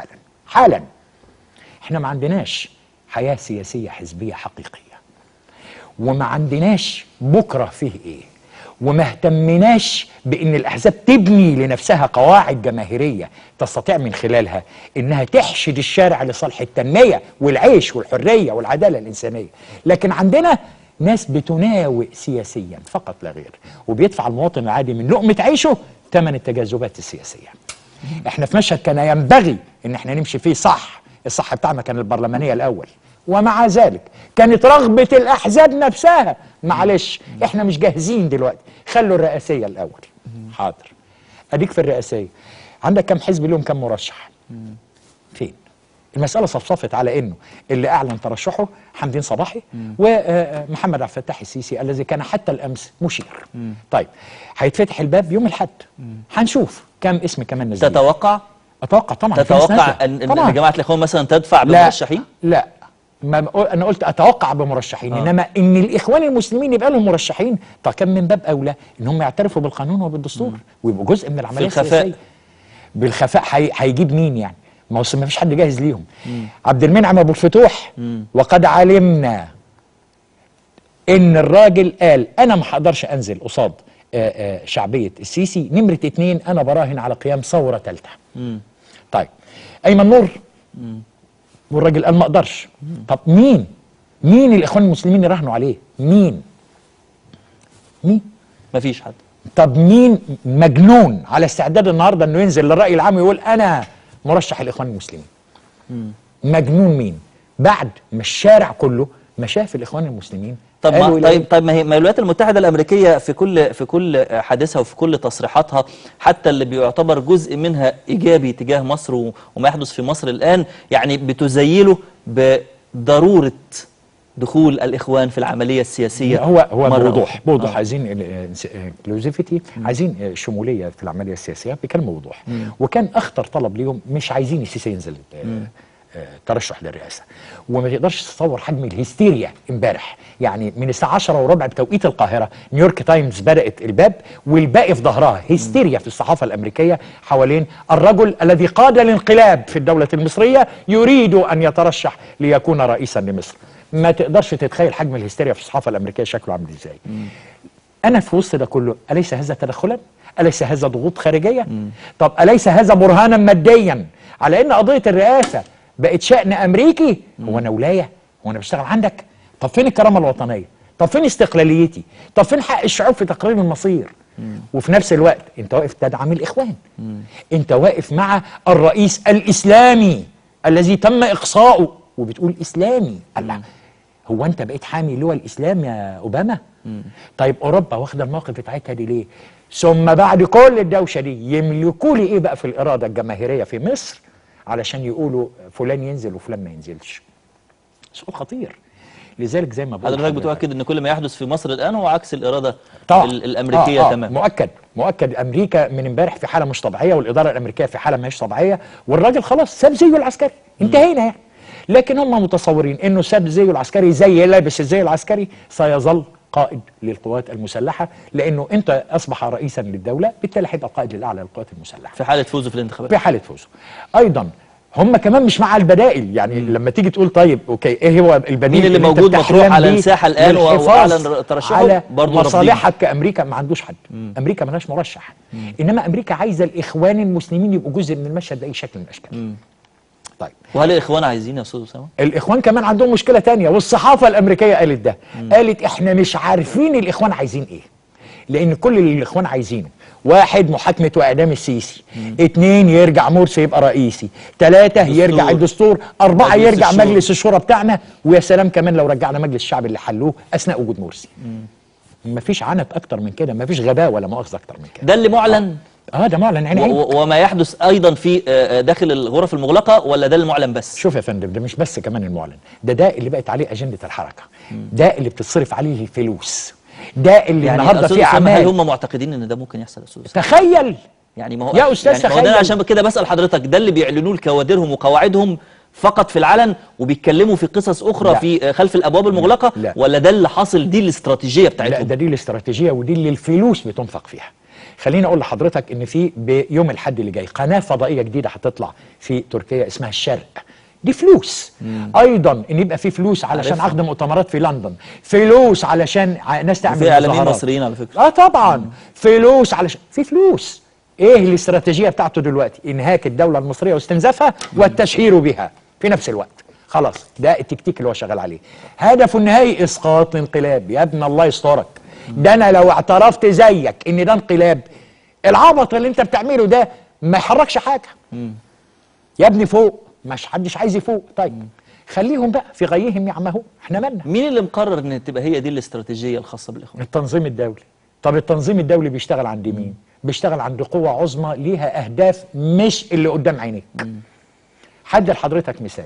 حالا احنا ما عندناش حياه سياسيه حزبيه حقيقيه وما عندناش بكره فيه ايه وما اهتمناش بان الاحزاب تبني لنفسها قواعد جماهيريه تستطيع من خلالها انها تحشد الشارع لصالح التنميه والعيش والحريه والعداله الانسانيه لكن عندنا ناس بتناوئ سياسيا فقط لا غير وبيدفع المواطن العادي من لقمه عيشه ثمن التجاذبات السياسيه احنا في مشهد كان ينبغي ان احنا نمشي فيه صح الصح بتاعنا كان البرلمانيه الاول ومع ذلك كانت رغبه الاحزاب نفسها معلش احنا مش جاهزين دلوقتي خلوا الرئاسيه الاول حاضر اديك في الرئاسيه عندك كم حزب لهم كم مرشح فين المسألة صفصفت على انه اللي اعلن ترشحه حمدين صباحي ومحمد عبد الفتاح السيسي الذي كان حتى الامس مشير طيب هيتفتح الباب يوم الاحد هنشوف كم اسم كمان نزل تتوقع اتوقع طبعا في ناس تتوقع نازلة. ان إن طبعاً. جماعه الاخوان مثلا تدفع لا بمرشحين لا ما بقول- انا قلت اتوقع بمرشحين آه. آه. انما ان الاخوان المسلمين يبقى لهم مرشحين طب كان من باب اولى ان هم يعترفوا بالقانون وبالدستور ويبقوا جزء من العمليه الخفاء. السياسيه بالخفاء هي- هيجيب مين يعني ما هو أصل ما فيش حد جاهز ليهم عبد المنعم ابو الفتوح وقد علمنا ان الراجل قال انا ما هقدرش انزل قصاد آه، آه، شعبيه السيسي نمره اتنين انا براهن على قيام ثوره ثالثه طيب ايمن نور والراجل قال ما اقدرش طب مين مين الاخوان المسلمين يراهنوا عليه مين مين مفيش حد طب مين مجنون على استعداد النهارده انه ينزل للراي العام ويقول انا مرشح الاخوان المسلمين مجنون مين بعد ما الشارع كله ما شاف الاخوان المسلمين طب قالوا ما إلى طيب طيب ما هي ما هي الولايات المتحده الامريكيه في كل في كل حادثها وفي كل تصريحاتها حتى اللي بيعتبر جزء منها ايجابي تجاه مصر و- وما يحدث في مصر الان يعني بتزيله بضروره دخول الاخوان في العمليه السياسيه هو هو مرة بوضوح أخرى. بوضوح آه. عايزين انكلوزيفيتي عايزين آه، شموليه في العمليه السياسيه بكلمه وضوح وكان اخطر طلب ليهم مش عايزين السيسي ينزل آه، آه، ترشح للرئاسه وما تقدرش تتصور حجم الهستيريا امبارح يعني من الساعه 10 وربع بتوقيت القاهره نيويورك تايمز بدات الباب والباقي في ظهرها هستيريا في الصحافه الامريكيه حوالين الرجل الذي قاد الانقلاب في الدوله المصريه يريد ان يترشح ليكون رئيسا لمصر ما تقدرش تتخيل حجم الهستيريا في الصحافه الامريكيه شكله عامل ازاي انا في وسط ده كله اليس هذا تدخلا اليس هذا ضغوط خارجيه طب اليس هذا برهانا ماديا على ان قضيه الرئاسه بقت شان امريكي هو انا ولايه هو انا بشتغل عندك طب فين الكرامه الوطنيه طب فين استقلاليتي طب فين حق الشعوب في تقرير المصير وفي نفس الوقت انت واقف تدعم الاخوان انت واقف مع الرئيس الاسلامي الذي تم اقصاؤه وبتقول اسلامي الله هو انت بقيت حامي لواء الاسلام يا اوباما طيب اوروبا واخده الموقف بتاعتها دي ليه ثم بعد كل الدوشه دي يملكوا لي ايه بقى في الاراده الجماهيريه في مصر علشان يقولوا فلان ينزل وفلان ما ينزلش سؤال خطير لذلك زي ما بقول حضرتك لحضرتك، بتؤكد ان كل ما يحدث في مصر الان هو عكس الاراده طبعا ال- الامريكيه آه آه تماما مؤكد مؤكد امريكا من امبارح في حاله مش طبيعيه والاداره الامريكيه في حاله مش طبيعيه والراجل خلاص ساب زيه العسكري انتهينا يعني لكن هم متصورين انه ساب زيه العسكري زي لابس الزي العسكري سيظل قائد للقوات المسلحه لانه انت اصبح رئيسا للدوله بالتالي هيبقى القائد الاعلى للقوات المسلحه في حاله فوزه في الانتخابات في حاله فوزه ايضا هم كمان مش مع البدائل يعني لما تيجي تقول طيب اوكي ايه هو البديل مين اللي أنت موجود مطروح بتحلم على بيه الساحة الآن و- للحفاظ وأعلن ترشحه؟ على برضه رافضين. مصالحك كامريكا ما عندوش حد امريكا ملهاش مرشح انما امريكا عايزه الاخوان المسلمين يبقوا جزء من المشهد باي شكل من الاشكال طيب وهل الاخوان عايزين يا استاذ اسامه الاخوان كمان عندهم مشكله تانية والصحافه الامريكيه قالت ده قالت احنا مش عارفين الاخوان عايزين ايه لان كل اللي الاخوان عايزينه واحد محاكمه واعدام السيسي اتنين يرجع مرسي يبقى رئيسي ثلاثة دستور. يرجع الدستور أربعة مجلس يرجع الشورى. مجلس الشورى بتاعنا ويا سلام كمان لو رجعنا مجلس الشعب اللي حلوه أثناء وجود مرسي مفيش عنت أكتر من كده مفيش غباء ولا مؤاخذة أكتر من كده ده اللي معلن اه ده معلن عين و- عين و- وما يحدث ايضا في آه، آه، داخل الغرف المغلقه ولا ده المعلن بس شوف يا فندم ده مش بس كمان المعلن ده ده اللي بقت عليه أجندة الحركة ده اللي بتصرف عليه الفلوس ده اللي يعني النهارده أستاذ في أسامة، هل أعمال هم معتقدين ان ده ممكن يحصل يا استاذ أسامة؟ تخيل يعني ما هو يا أستاذ يعني ما هو ده تخيل. عشان كده بسال حضرتك ده اللي بيعلنوه لكوادرهم وقواعدهم فقط في العلن وبيتكلموا في قصص اخرى لا. في آه، خلف الابواب المغلقه لا. ولا ده اللي حاصل دي الاستراتيجيه لا بتاعتهم ده دي الاستراتيجيه ودي اللي الفلوس بتنفق فيها خليني اقول لحضرتك ان في بيوم الاحد اللي جاي قناه فضائيه جديده هتطلع في تركيا اسمها الشرق دي فلوس ايضا ان يبقى في فلوس علشان عارفها. عقد مؤتمرات في لندن فلوس علشان ع- ناس تعمل في اعلاميين مظاهرات. مصريين على فكره اه طبعا فلوس علشان في فلوس ايه الاستراتيجيه بتاعته دلوقتي انهاك الدوله المصريه واستنزافها والتشهير بها في نفس الوقت خلاص ده التكتيك اللي هو شغال عليه هدفه النهائي اسقاط الانقلاب يا ابن الله يسترك ده انا لو اعترفت زيك ان ده انقلاب العبط اللي انت بتعمله ده ما يحركش حاجه يا ابني فوق مش حدش عايز يفوق طيب خليهم بقى في غيهم يعمهوا احنا مالنا مين اللي مقرر ان تبقى هي دي الاستراتيجيه الخاصه بالاخوان التنظيم الدولي طب التنظيم الدولي بيشتغل عند مين بيشتغل عند قوة عظمى ليها أهداف مش اللي قدام عينيك حد لحضرتك مثال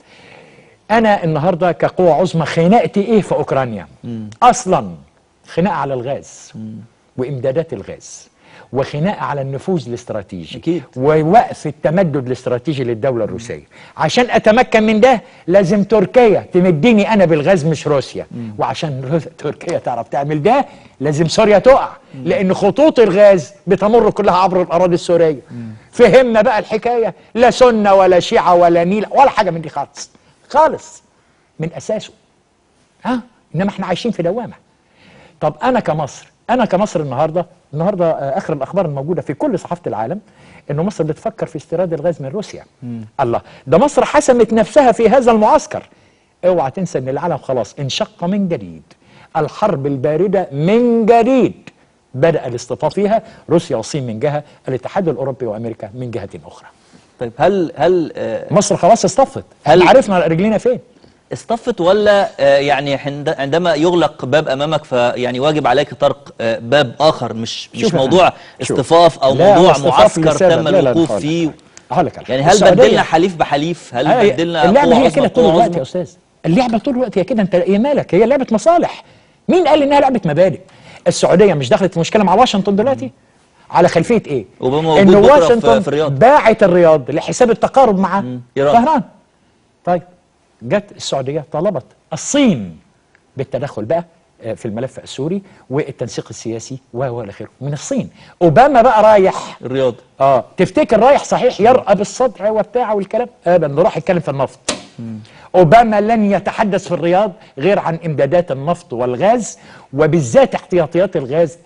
أنا النهاردة كقوة عظمى خناقتي إيه في أوكرانيا أصلا خناقة على الغاز وإمدادات الغاز وخناقة على النفوذ الاستراتيجي أكيد. ووقف التمدد الاستراتيجي للدولة الروسية عشان أتمكن من ده لازم تركيا تمدني أنا بالغاز مش روسيا وعشان رو- تركيا تعرف تعمل ده لازم سوريا تقع لأن خطوط الغاز بتمر كلها عبر الأراضي السورية فهمنا بقى الحكاية لا سنة ولا شيعة ولا نيل ولا حاجة من دي خالص خالص من أساسه ها إنما احنا عايشين في دوامة طب انا كمصر انا كمصر النهارده النهارده آه، اخر الاخبار الموجوده في كل صحافه العالم انه مصر بتفكر في استيراد الغاز من روسيا الله ده مصر حسمت نفسها في هذا المعسكر اوعى تنسى ان العالم خلاص انشق من جديد الحرب البارده من جديد بدا الاصطفاف فيها روسيا والصين من جهه الاتحاد الاوروبي وامريكا من جهه اخرى طيب هل هل آه، مصر خلاص اصطفت هل- هل عرفنا رجلينا فين اصطفت ولا آه، يعني حند- عندما يغلق باب امامك فيعني واجب عليك طرق آه، باب اخر مش مش شوف أنا- موضوع شوف. اصطفاف او لا، موضوع اصطفاف معسكر لسبب. تم لا، لا، لا، الوقوف هقول لك فيه حاجة. هقول لك على يعني حاجة. هل السعودية- بدلنا حليف بحليف هل هي- بدلنا اللعبه قوة هي عظمى كده طول بقوة الوقت يا عظمى؟ استاذ اللعبه طول الوقت هي كده انت ايه مالك هي لعبه مصالح مين قال انها لعبه مبادئ السعوديه مش دخلت في مشكله مع واشنطن دلوقتي على خلفيه ايه وبقى موجود ان بكرة في- واشنطن في الرياض. باعت الرياض لحساب التقارب مع إيران. طهران طيب جت السعوديه طلبت الصين بالتدخل بقى آه، في الملف السوري والتنسيق السياسي و و الى اخره من الصين اوباما بقى رايح الرياض اه تفتكر رايح صحيح يرقى بالصدع وبتاع والكلام ابدا راح يتكلم في النفط اوباما لن يتحدث في الرياض غير عن امدادات النفط والغاز وبالذات احتياطيات الغاز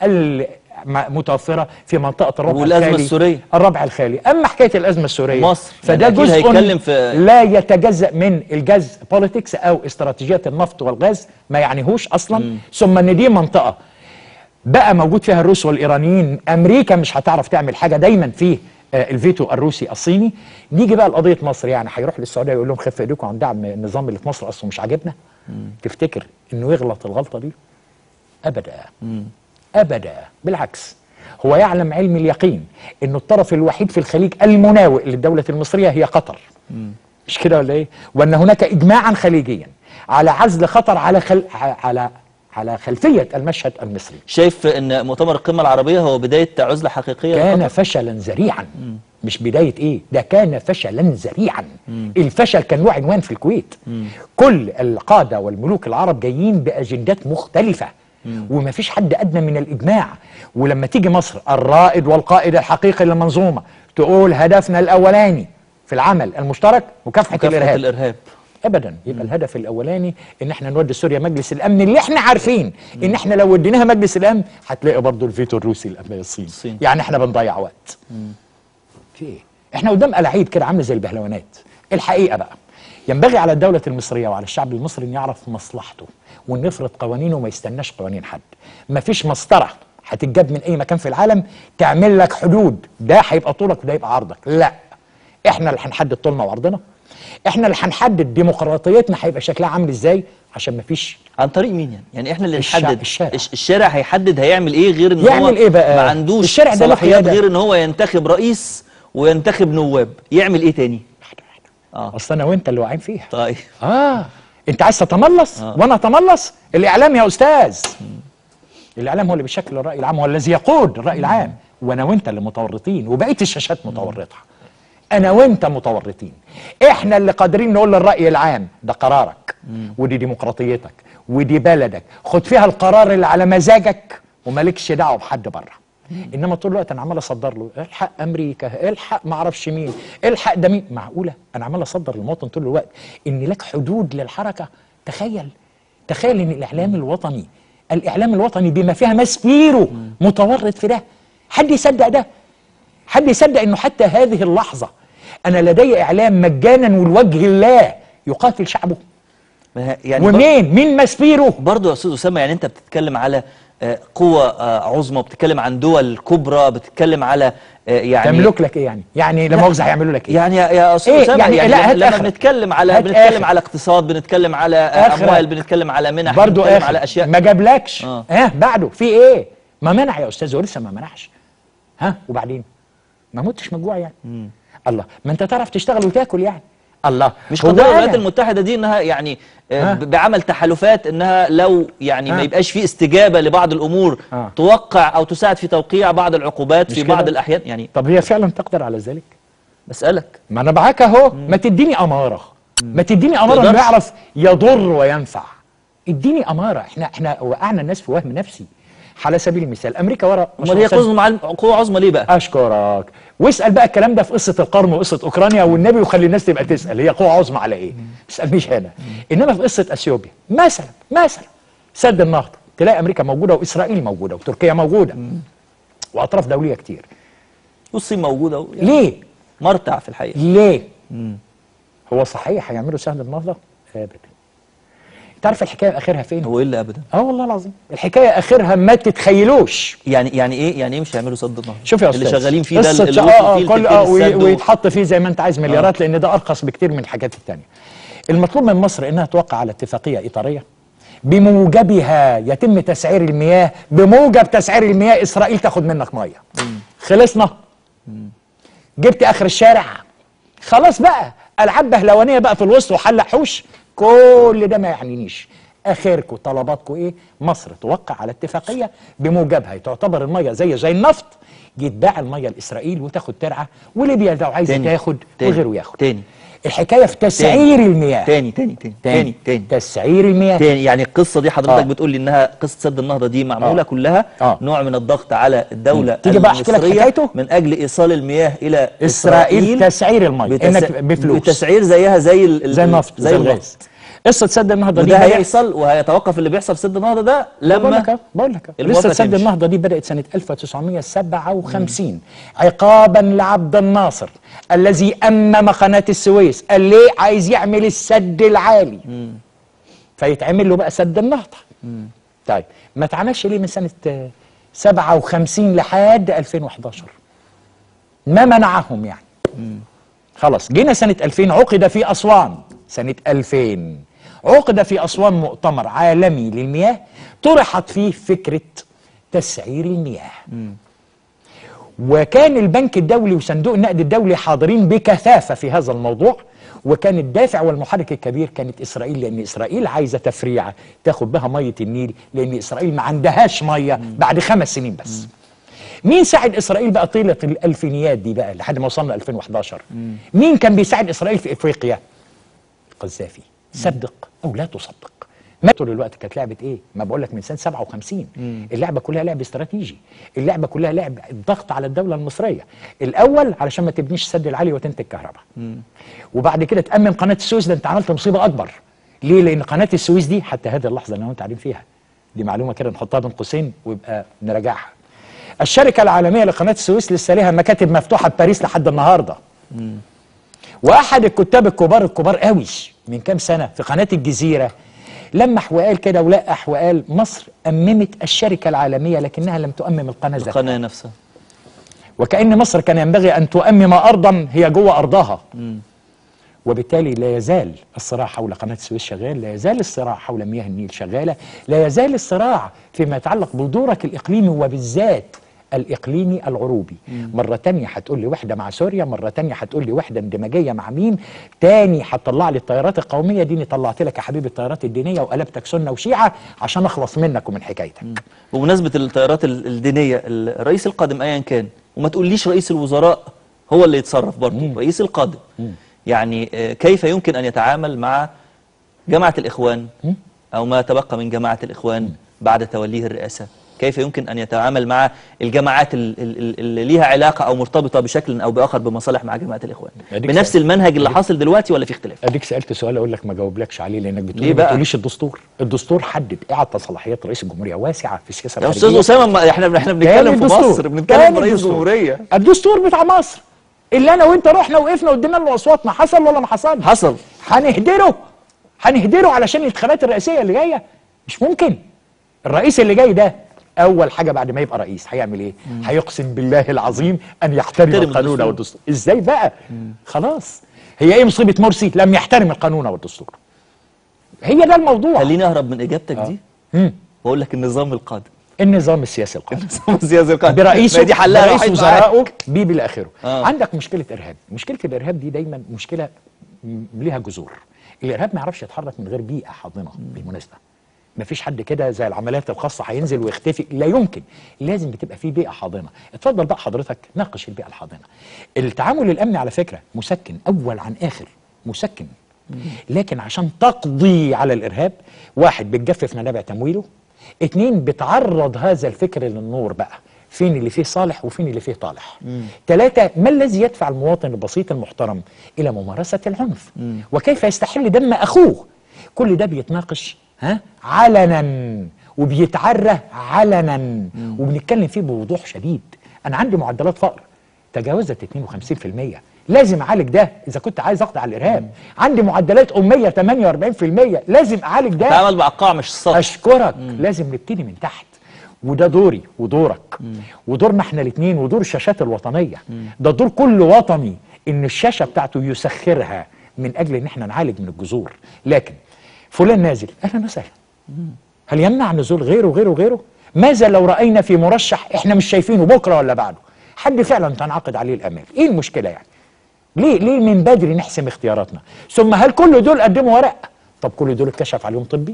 المتوفره في منطقه الربع والأزمة الخالي السورية. الربع الخالي اما حكايه الازمه السوريه مصر. فده يعني أكيد جزء هيتكلم في- لا يتجزا من الجاز بوليتكس او استراتيجيات النفط والغاز ما يعنيهوش اصلا ثم ان دي منطقه بقى موجود فيها الروس والايرانيين امريكا مش هتعرف تعمل حاجه دايما فيه آه، الفيتو الروسي الصيني نيجي بقى لقضيه مصر يعني هيروح للسعوديه يقول لهم خف ايديكم عن دعم النظام اللي في مصر اصله مش عاجبنا تفتكر انه يغلط الغلطه دي ابدا ابدا بالعكس هو يعلم علم اليقين انه الطرف الوحيد في الخليج المناوئ للدوله المصريه هي قطر مش كده ولا ايه وان هناك اجماعا خليجيا على عزل خطر على خل... على على خلفيه المشهد المصري شايف ان مؤتمر القمه العربيه هو بدايه عزله حقيقيه كان لقطر؟ فشلا ذريعا مش بدايه ايه ده كان فشلا ذريعا الفشل كان له عنوان في الكويت كل القاده والملوك العرب جايين باجندات مختلفه وما فيش حد ادنى من الاجماع ولما تيجي مصر الرائد والقائد الحقيقي للمنظومه تقول هدفنا الاولاني في العمل المشترك مكافحه, مكافحه الارهاب الارهاب ابدا يبقى الهدف الاولاني ان احنا نودي سوريا مجلس الامن اللي احنا عارفين ان احنا لو وديناها مجلس الامن هتلاقي برضه الفيتو الروسي الامن الصين الصين. يعني احنا بنضيع وقت في ايه احنا قدام الاعيد كده عامله زي البهلوانات الحقيقه بقى ينبغي على الدوله المصريه وعلى الشعب المصري ان يعرف مصلحته وان يفرض قوانينه وما يستناش قوانين حد مفيش مسطره هتتجاب من اي مكان في العالم تعمل لك حدود ده هيبقى طولك وده يبقى عرضك لا احنا اللي هنحدد طولنا وعرضنا احنا اللي هنحدد ديمقراطيتنا هيبقى شكلها عامل ازاي عشان مفيش عن طريق مين يعني يعني احنا اللي الشعب- نحدد الشارع. الش- الشارع هيحدد هيعمل ايه غير ان هو يعمل إيه بقى؟ ما عندوش الشارع ده له صلاحيات قيادة. غير ان هو ينتخب رئيس وينتخب نواب يعمل ايه تاني اه اصل انا وانت اللي واقعين فيها طيب اه انت عايز تتملص آه. وانا اتملص الاعلام يا استاذ الاعلام هو اللي بيشكل الراي العام هو الذي يقود الراي العام وانا وانت اللي متورطين وبقيه الشاشات متورطه انا وانت متورطين احنا اللي قادرين نقول للراي العام ده قرارك ودي ديمقراطيتك ودي بلدك خد فيها القرار اللي على مزاجك ومالكش دعوه بحد بره انما طول الوقت انا عمال اصدر له الحق امريكا الحق ما اعرفش مين الحق ده مين معقوله انا عمال اصدر للمواطن طول الوقت ان لك حدود للحركه تخيل تخيل ان الاعلام الوطني الاعلام الوطني بما فيها ماسبيرو متورط في ده حد يصدق ده حد يصدق انه حتى هذه اللحظه انا لدي اعلام مجانا ولوجه الله يقاتل شعبه ما هي- يعني بر- ومين مين ماسبيرو برضه يا استاذ اسامه يعني انت بتتكلم على آه، قوة آه، عظمى بتتكلم عن دول كبرى بتتكلم على آه، يعني تملك لك ايه يعني يعني لا مؤاخذه هيعملوا لك ايه يعني يا يا استاذ إيه؟ اسامه يعني يعني, لا، هات لما آخرك. بنتكلم على هات بنتكلم آخرك. على اقتصاد بنتكلم على آه، آخرك. اموال بنتكلم على منح برضو بنتكلم اخر على اشياء ما جابلكش آه. ها بعده في ايه ما منع يا استاذ ولسه ما منعش ها وبعدين ما متش مجوع يعني الله ما انت تعرف تشتغل وتاكل يعني الله مش هو قضيه أنا- الولايات المتحده دي انها يعني آه، ها؟ ب- بعمل تحالفات انها لو يعني ما ها؟ يبقاش في استجابه لبعض الامور آه. توقع او تساعد في توقيع بعض العقوبات مش في كده؟ بعض الاحيان يعني طب هي فعلا تقدر على ذلك بسالك ما انا معاك اهو ما تديني اماره ما تديني اماره انه تقدرش. يعرف يضر وينفع اديني اماره احنا احنا وقعنا الناس في وهم نفسي على سبيل المثال امريكا ورا امال مشروع هي سد- قوه مع قوه عظمى ليه بقى؟ اشكرك واسال بقى الكلام ده في قصه القرن وقصه اوكرانيا والنبي وخلي الناس تبقى تسال هي قوه عظمى على ايه؟ ما تسالنيش هنا انما في قصه اثيوبيا مثلا مثلا سد النهضه تلاقي امريكا موجوده واسرائيل موجوده وتركيا موجوده واطراف دوليه كتير والصين موجوده أهو. يعني ليه؟ مرتع في الحقيقه ليه؟ هو صحيح هيعملوا سد النهضه؟ ابدا تعرف الحكايه اخرها فين؟ هو ايه اللي ابدا؟ اه والله العظيم الحكايه اخرها ما تتخيلوش يعني يعني ايه يعني ايه مش هيعملوا صد النهضه؟ شوف يا استاذ اللي شغالين فيه ده قصة اللي اه وصل اه فيه كل لتنفيذ اه وي- السد و- ويتحط فيه زي ما انت عايز مليارات لان ده ارخص بكتير من الحاجات التانية المطلوب من مصر انها توقع على اتفاقيه اطاريه بموجبها يتم تسعير المياه بموجب تسعير المياه اسرائيل تاخد منك ميه خلصنا جبت اخر الشارع خلاص بقى العاب بهلوانيه بقى في الوسط وحل حوش كل ده ما يعنينيش اخركم طلباتكم ايه مصر توقع على اتفاقيه بموجبها تعتبر الميه زي زي النفط يتباع الميه لاسرائيل وتاخد ترعه وليبيا لو عايزه تاني. تاخد تاني. وغيره ياخد تاني. الحكايه في تسعير المياه تاني تاني تاني تاني تاني تسعير المياه تاني يعني القصه دي حضرتك آه. بتقول لي انها قصه سد النهضه دي معموله آه. كلها آه. نوع من الضغط على الدوله تيجي بقى أحكي لك المصريه حكايته؟ من اجل ايصال المياه الى اسرائيل تسعير الميه بتس... انك بفلوس بتسعير زيها زي ال... زي النفط زي زي الغاز الغاز قصه سد النهضه دي وده بدأت- هيحصل وهيتوقف اللي بيحصل في سد النهضه ده بقول لما لك أهو، بقول لك أهو. الموافقة لسه سد تمشي. النهضه دي بدات سنه 1957 عقابا لعبد الناصر الذي امم قناه السويس قال ليه عايز يعمل السد العالي فيتعمل له بقى سد النهضه طيب ما اتعملش ليه من سنه آه، 57 لحد 2011 ما منعهم يعني خلاص جينا سنة 2000 عقد في أسوان سنة 2000 عقد في أسوان مؤتمر عالمي للمياه طرحت فيه فكرة تسعير المياه وكان البنك الدولي وصندوق النقد الدولي حاضرين بكثافة في هذا الموضوع وكان الدافع والمحرك الكبير كانت إسرائيل لأن إسرائيل عايزة تفريعة تاخد بها مية النيل لأن إسرائيل ما عندهاش مية بعد خمس سنين بس مين ساعد اسرائيل بقى طيله الالفينيات دي بقى لحد ما وصلنا 2011 مين كان بيساعد اسرائيل في افريقيا القذافي صدق او لا تصدق ما طول الوقت كانت لعبه ايه ما بقول لك من سنه 57 اللعبه كلها لعب استراتيجي اللعبه كلها لعب ضغط على الدوله المصريه الاول علشان ما تبنيش السد العالي وتنتج كهرباء وبعد كده تامن قناه السويس ده انت عملت مصيبه اكبر ليه لان قناه السويس دي حتى هذه اللحظه اللي انا وانت قاعدين فيها دي معلومه كده نحطها بين قوسين ويبقى نراجعها الشركه العالميه لقناه السويس لسه ليها مكاتب مفتوحه بباريس لحد النهارده واحد الكتاب الكبار الكبار قوي من كام سنه في قناه الجزيره لمح وقال كده ولقح وقال مصر اممت الشركه العالميه لكنها لم تؤمم القناه ذاتها القناه نفسها وكأن مصر كان ينبغي أن تؤمم أرضا هي جوه أرضها وبالتالي لا يزال الصراع حول قناة السويس شغال لا يزال الصراع حول مياه النيل شغالة لا يزال الصراع فيما يتعلق بدورك الإقليمي وبالذات الإقليمي العروبي مرة تانية هتقول لي وحدة مع سوريا مرة تانية هتقول لي وحدة اندماجية مع مين تاني هتطلع لي الطيارات القومية دي طلعت لك يا حبيبي الطيارات الدينية وقلبتك سنة وشيعة عشان أخلص منك ومن حكايتك بمناسبه التيارات ال- الدينيه الرئيس القادم ايا كان وما تقوليش رئيس الوزراء هو اللي يتصرف برضه الرئيس القادم يعني آه، كيف يمكن ان يتعامل مع جماعه الاخوان او ما تبقى من جماعه الاخوان بعد توليه الرئاسه كيف يمكن ان يتعامل مع الجماعات ال- ال- ال- اللي ليها علاقه او مرتبطه بشكل او باخر بمصالح مع جماعه الاخوان أديك بنفس سأل. المنهج اللي حاصل دلوقتي ولا في اختلاف اديك سالت سؤال اقول لك ما جاوبلكش عليه لانك بتقول ليه ما بقى؟ بتقوليش الدستور الدستور حدد اعطى صلاحيات رئيس الجمهوريه واسعه في السياسه يا الخارجيه استاذ اسامه ما احنا احنا تاني بنتكلم في الدستور. مصر بنتكلم تاني في رئيس الدستور. جمهوريه الدستور بتاع مصر اللي انا وانت رحنا وقفنا وادينا له اصواتنا حصل ولا ما حصلش حصل هنهدره هنهدره علشان الانتخابات الرئاسيه اللي جايه مش ممكن الرئيس اللي جاي ده اول حاجه بعد ما يبقى رئيس هيعمل ايه هيقسم بالله العظيم ان يحترم يحترم القانون الدستور. والدستور ازاي بقى خلاص هي ايه مصيبه مرسي لم يحترم القانون والدستور هي ده الموضوع خليني اهرب من اجابتك دي مم. واقول لك النظام القادم النظام السياسي القادم النظام السياسي القادم برئيسه ما دي حلها برئيس الوحيد وزرائه معاك. بيه الى اخره آه. عندك مشكله ارهاب مشكله الارهاب دي دايما مشكله م- ليها جذور الارهاب ما يعرفش يتحرك من غير بيئه حاضنه بالمناسبه ما فيش حد كده زي العمليات الخاصه هينزل ويختفي لا يمكن لازم بتبقى في بيئه حاضنه اتفضل بقى حضرتك ناقش البيئه الحاضنه التعامل الامني على فكره مسكن اول عن اخر مسكن لكن عشان تقضي على الارهاب واحد بتجفف منابع تمويله اتنين بتعرض هذا الفكر للنور بقى فين اللي فيه صالح وفين اللي فيه طالح ثلاثة ما الذي يدفع المواطن البسيط المحترم إلى ممارسة العنف وكيف يستحل دم أخوه كل ده بيتناقش ها علنا وبيتعرى علنا وبنتكلم فيه بوضوح شديد أنا عندي معدلات فقر تجاوزت 52% لازم اعالج ده اذا كنت عايز اقضي على الارهاب عندي معدلات اميه 48% لازم اعالج ده تعامل مع القاع مش السطح اشكرك لازم نبتدي من تحت وده دوري ودورك ودورنا احنا الاثنين ودور الشاشات الوطنيه ده دور كل وطني ان الشاشه بتاعته يسخرها من اجل ان احنا نعالج من الجذور لكن فلان نازل اهلا وسهلا هل يمنع نزول غيره وغيره وغيره ماذا لو راينا في مرشح احنا مش شايفينه بكره ولا بعده حد فعلا تنعقد عليه الامال ايه المشكله يعني ليه ليه من بدري نحسم اختياراتنا ثم هل كل دول قدموا ورق طب كل دول اتكشف عليهم طبي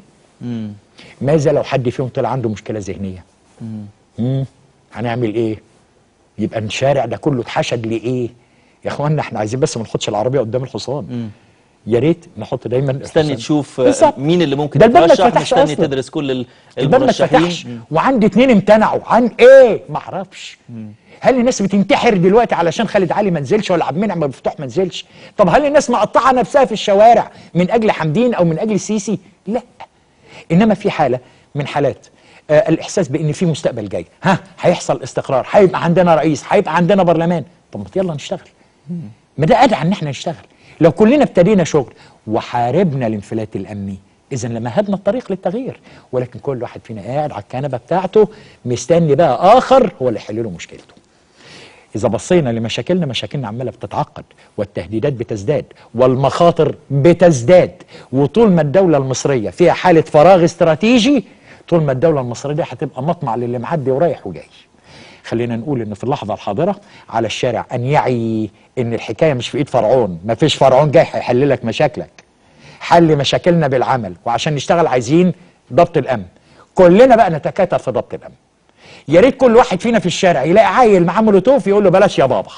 ماذا لو حد فيهم طلع عنده مشكله ذهنيه مم. هنعمل ايه يبقى الشارع ده كله اتحشد لايه يا اخوانا احنا عايزين بس ما ناخدش العربيه قدام الحصان يا ريت نحط دايما مستني الحصان. تشوف آه، بالظبط. مين اللي ممكن ده الباب ما يترشح اتفتحش مستني أصلاً. تدرس كل ال- الباب ما اتفتحش المرشحين وعندي اتنين امتنعوا عن ايه ما اعرفش هل الناس بتنتحر دلوقتي علشان خالد علي ما نزلش ولا عبد المنعم مفتوح ما نزلش طب هل الناس مقطعه نفسها في الشوارع من اجل حمدين او من اجل السيسي لا انما في حاله من حالات آه الاحساس بان في مستقبل جاي ها هيحصل استقرار هيبقى عندنا رئيس هيبقى عندنا برلمان طب ما يلا نشتغل ما ده ادعى ان احنا نشتغل لو كلنا ابتدينا شغل وحاربنا الانفلات الامني اذا لمهدنا الطريق للتغيير ولكن كل واحد فينا قاعد على الكنبه بتاعته مستني بقى اخر هو اللي يحل له مشكلته إذا بصينا لمشاكلنا مشاكلنا عمالة بتتعقد والتهديدات بتزداد والمخاطر بتزداد وطول ما الدولة المصرية فيها حالة فراغ استراتيجي طول ما الدولة المصرية دي هتبقى مطمع للي معدي ورايح وجاي خلينا نقول ان في اللحظة الحاضرة على الشارع ان يعي ان الحكاية مش في ايد فرعون ما فيش فرعون جاي هيحل لك مشاكلك حل مشاكلنا بالعمل وعشان نشتغل عايزين ضبط الامن كلنا بقى نتكاتف في ضبط الامن يا ريت كل واحد فينا في الشارع يلاقي عيل معاه مولوتوف يقول له بلاش يا بابا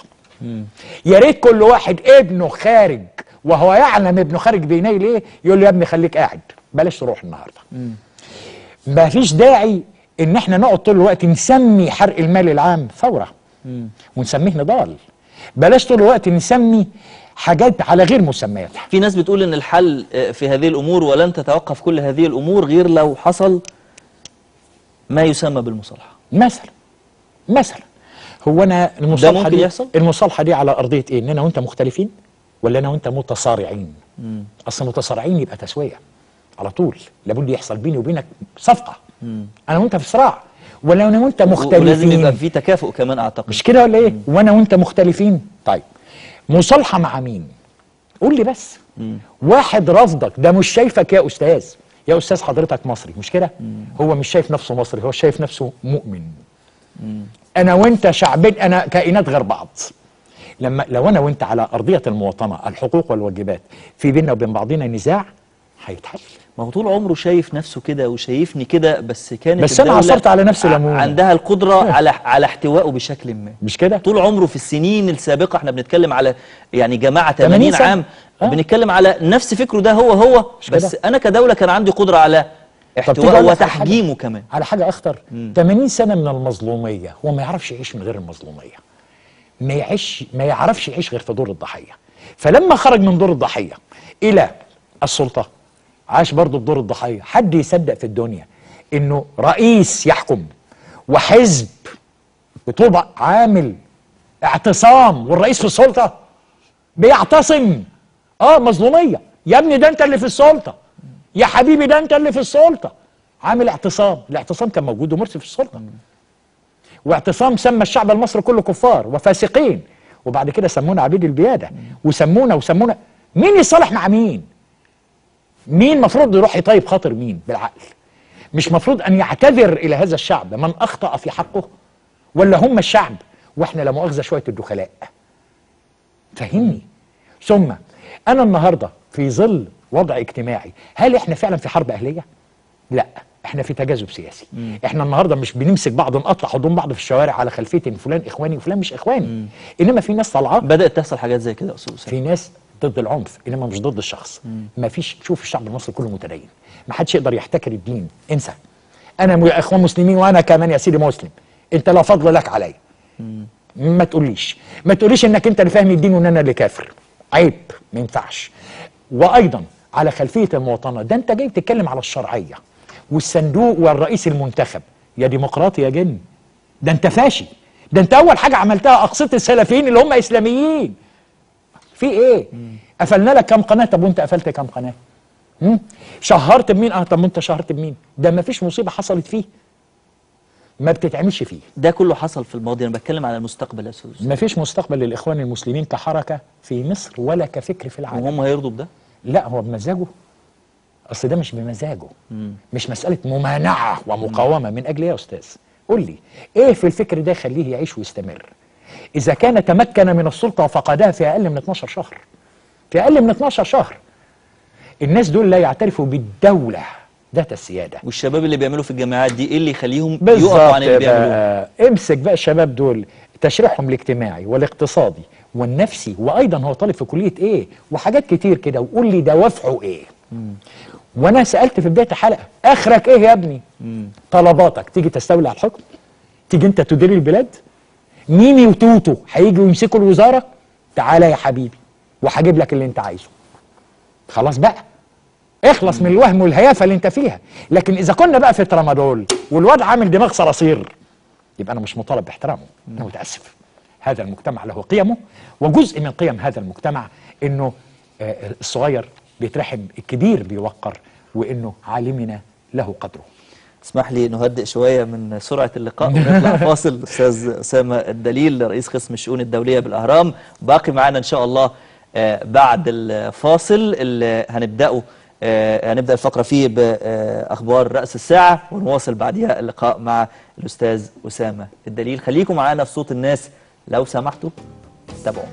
يا ريت كل واحد ابنه خارج وهو يعلم ابنه خارج بينيل ايه يقول له يا ابني خليك قاعد بلاش تروح النهارده ما فيش داعي ان احنا نقعد طول الوقت نسمي حرق المال العام ثوره ونسميه نضال بلاش طول الوقت نسمي حاجات على غير مسمياتها في ناس بتقول ان الحل آه، في هذه الامور ولن تتوقف كل هذه الامور غير لو حصل ما يسمى بالمصالحه مثلا مثلا هو انا المصالحه ممكن دي يحصل؟ المصالحه دي على ارضيه ايه ان انا وانت مختلفين ولا انا وانت متصارعين اصل متصارعين يبقى تسويه على طول لابد يحصل بيني وبينك صفقه انا وانت في صراع ولا انا وانت مختلفين ولازم يبقى في تكافؤ كمان اعتقد مش كده ولا ايه وانا وانت مختلفين طيب مصالحه مع مين قول لي بس واحد رفضك ده مش شايفك يا استاذ يا استاذ حضرتك مصري مش كده هو مش شايف نفسه مصري هو شايف نفسه مؤمن انا وانت شعبين انا كائنات غير بعض لما لو انا وانت على ارضيه المواطنه الحقوق والواجبات في بيننا وبين بعضنا نزاع هيتحل ما هو طول عمره شايف نفسه كده وشايفني كده بس كانت بس أنا الدولة عصرت على نفسي ع- ليمون. عندها القدره على على احتوائه بشكل ما مش كده طول عمره في السنين السابقه احنا بنتكلم على يعني جماعه 80 80 سنة. عام آه. بنتكلم على نفس فكره ده هو هو مش بس كده؟ انا كدوله كان عندي قدره على تيجي احتواء أقول لك على حاجة؟ وتحجيمه كمان على حاجه اخطر 80 سنه من المظلوميه هو ما يعرفش يعيش من غير المظلوميه ما يعيش ما يعرفش يعيش غير في دور الضحيه فلما خرج من دور الضحيه الى السلطه عاش برضه في دور الضحيه حد يصدق في الدنيا انه رئيس يحكم وحزب بتبقى عامل اعتصام والرئيس في السلطه بيعتصم اه مظلوميه يا ابني ده انت اللي في السلطه يا حبيبي ده انت اللي في السلطه عامل اعتصام الاعتصام كان موجود ومرسي في السلطه واعتصام سمى الشعب المصري كله كفار وفاسقين وبعد كده سمونا عبيد البياده وسمونا وسمونا مين يصالح مع مين مين مفروض يروح يطيب خاطر مين بالعقل مش مفروض ان يعتذر الى هذا الشعب من اخطا في حقه ولا هم الشعب واحنا لا مؤاخذه شويه الدخلاء فهمني ثم انا النهارده في ظل وضع اجتماعي هل احنا فعلا في حرب اهليه لا احنا في تجاذب سياسي احنا النهارده مش بنمسك بعض نقطع حضن بعض في الشوارع على خلفيه ان فلان اخواني وفلان مش اخواني انما في ناس طالعه بدات تحصل حاجات زي كده يا استاذ اسامه في ناس ضد العنف انما مش ضد الشخص ما فيش شوف الشعب المصري كله متدين ما حدش يقدر يحتكر الدين انسى انا م- اخوان مسلمين وانا كمان يا سيدي مسلم انت لا فضل لك عليا ما تقوليش ما تقوليش انك انت اللي فاهم الدين وان انا اللي كافر عيب ما ينفعش وايضا على خلفيه المواطنه ده انت جاي تتكلم على الشرعيه والصندوق والرئيس المنتخب يا ديمقراطي يا جن ده انت فاشي ده انت اول حاجه عملتها اقصيت السلفيين اللي هم اسلاميين في ايه قفلنا لك كام قناه طب وانت قفلت كام قناه مم؟ شهرت بمين اه طب وانت شهرت بمين ده ما فيش مصيبه حصلت فيه ما بتتعملش فيه ده كله حصل في الماضي انا بتكلم على المستقبل يا استاذ أسامة. ما فيش مستقبل للاخوان المسلمين كحركه في مصر ولا كفكر في العالم وهم هيرضوا بده لا هو بمزاجه اصل ده مش بمزاجه مش مساله ممانعه ومقاومه من اجل ايه يا استاذ قول لي ايه في الفكر ده يخليه يعيش ويستمر اذا كان تمكن من السلطه وفقدها في اقل من 12 شهر في اقل من 12 شهر الناس دول لا يعترفوا بالدوله ذات السياده والشباب اللي بيعملوا في الجامعات دي ايه اللي يخليهم يقفوا بالظبط عن اللي بيعملوه بقى امسك بقى الشباب دول تشريحهم الاجتماعي والاقتصادي والنفسي وايضا هو طالب في كليه ايه وحاجات كتير كده وقول لي دوافعه ايه وانا سالت في بدايه الحلقه اخرك ايه يا ابني طلباتك تيجي تستولي على الحكم تيجي انت تدير البلاد ميمي وتوتو هيجوا يمسكوا الوزاره تعالى يا حبيبي وهجيب لك اللي انت عايزه خلاص بقى اخلص من الوهم والهيافه اللي انت فيها لكن اذا كنا بقى في ترامادول والواد عامل دماغ صراصير يبقى انا مش مطالب باحترامه انا متاسف هذا المجتمع له قيمه وجزء من قيم هذا المجتمع انه آه، الصغير بيترحم الكبير بيوقر وانه عالمنا له قدره اسمح لي نهدئ شويه من سرعه اللقاء ونطلع فاصل استاذ اسامه الدليل رئيس قسم الشؤون الدوليه بالاهرام باقي معانا ان شاء الله آه، بعد الفاصل اللي هنبداه آه، هنبدا الفقره فيه باخبار راس الساعه ونواصل بعدها اللقاء مع الاستاذ اسامه الدليل خليكم معانا في صوت الناس لو سمحتوا تابعونا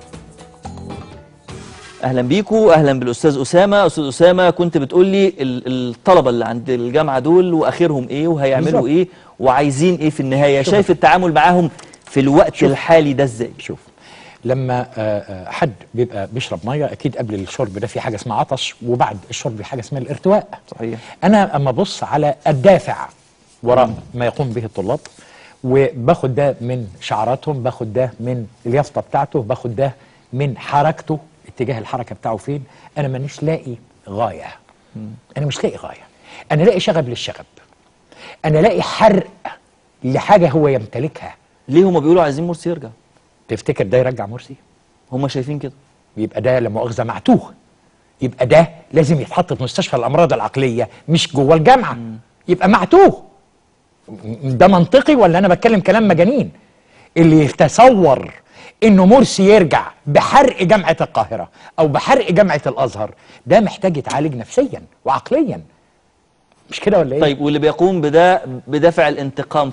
اهلا بيكم اهلا بالاستاذ اسامه استاذ اسامه كنت بتقول لي ال- الطلبه اللي عند الجامعه دول واخرهم ايه وهيعملوا بالظبط. ايه وعايزين ايه في النهايه شوف. شايف التعامل معاهم في الوقت شوف. الحالي ده ازاي شوف لما آه، آه، حد بيبقى بيشرب ميه اكيد قبل الشرب ده في حاجه اسمها عطش وبعد الشرب في حاجه اسمها الارتواء صحيح. انا اما ابص على الدافع وراء ما يقوم به الطلاب وباخد ده من شعاراتهم باخد ده من اليافطه بتاعته باخد ده من حركته اتجاه الحركه بتاعه فين انا مانيش لاقي غايه انا مش لاقي غايه انا لاقي شغب للشغب انا لاقي حرق لحاجه هو يمتلكها ليه هم بيقولوا عايزين مرسي يرجع تفتكر ده يرجع مرسي هم شايفين كده يبقى ده لا مؤاخذه معتوه يبقى ده لازم يتحط في مستشفى الامراض العقليه مش جوه الجامعه يبقى معتوه م- ده منطقي ولا انا بتكلم كلام مجانين اللي يتصور انه مرسي يرجع بحرق جامعه القاهره او بحرق جامعه الازهر ده محتاج يتعالج نفسيا وعقليا مش كده ولا ايه طيب واللي بيقوم بده بدافع الانتقام فقط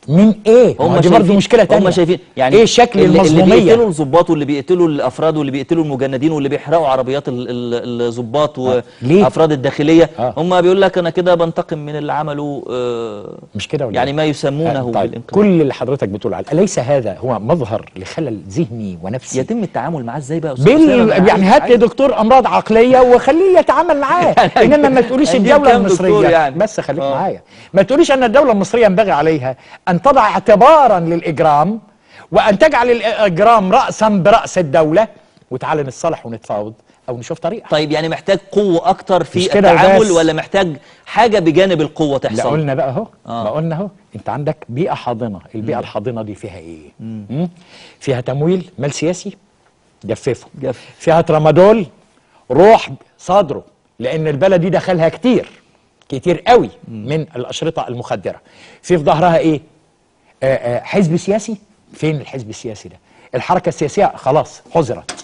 من ايه هم ما دي برضه شايفين- مشكله تانية هم شايفين يعني ايه شكل اللي- اللي المظلوميه بيقتلوا الضباط واللي بيقتلوا الافراد واللي بيقتلوا المجندين واللي بيحرقوا عربيات ال- ال- الضباط ليه؟ وافراد الداخليه آه. هم بيقول لك انا كده بنتقم من اللي عملوا آه، مش كده ولا يعني إيه؟ ما يسمونه آه، طيب بالانقلاب كل اللي حضرتك بتقول عليه أليس هذا هو مظهر لخلل ذهني ونفسي يتم التعامل معاه ازاي بقى يا أستاذ أسامة؟ بال أنا يعني عايز- هات لي عايز- دكتور امراض عقليه وخليه يتعامل معاه انما ما تقوليش هنجيب الدوله كام دكتور المصريه يعني؟ بس خليك آه. معايا ما تقوليش ان الدوله المصريه ينبغي عليها ان تضع اعتبارا للاجرام وان تجعل الاجرام راسا براس الدوله وتعالى نتصالح ونتفاوض او نشوف طريقه طيب يعني محتاج قوه اكتر مش في كده التعامل وبس. ولا محتاج حاجه بجانب القوه لا تحصل قلنا بقى اهو آه. ما قلنا اهو انت عندك بيئه حاضنه البيئه الحاضنه دي فيها ايه مم. فيها تمويل مال سياسي جففه جف. فيها ترامادول روح صادره لان البلد دي دخلها كتير كتير قوي من الاشرطه المخدره في في ظهرها ايه آه آه حزب سياسي فين الحزب السياسي ده الحركه السياسيه خلاص حظرت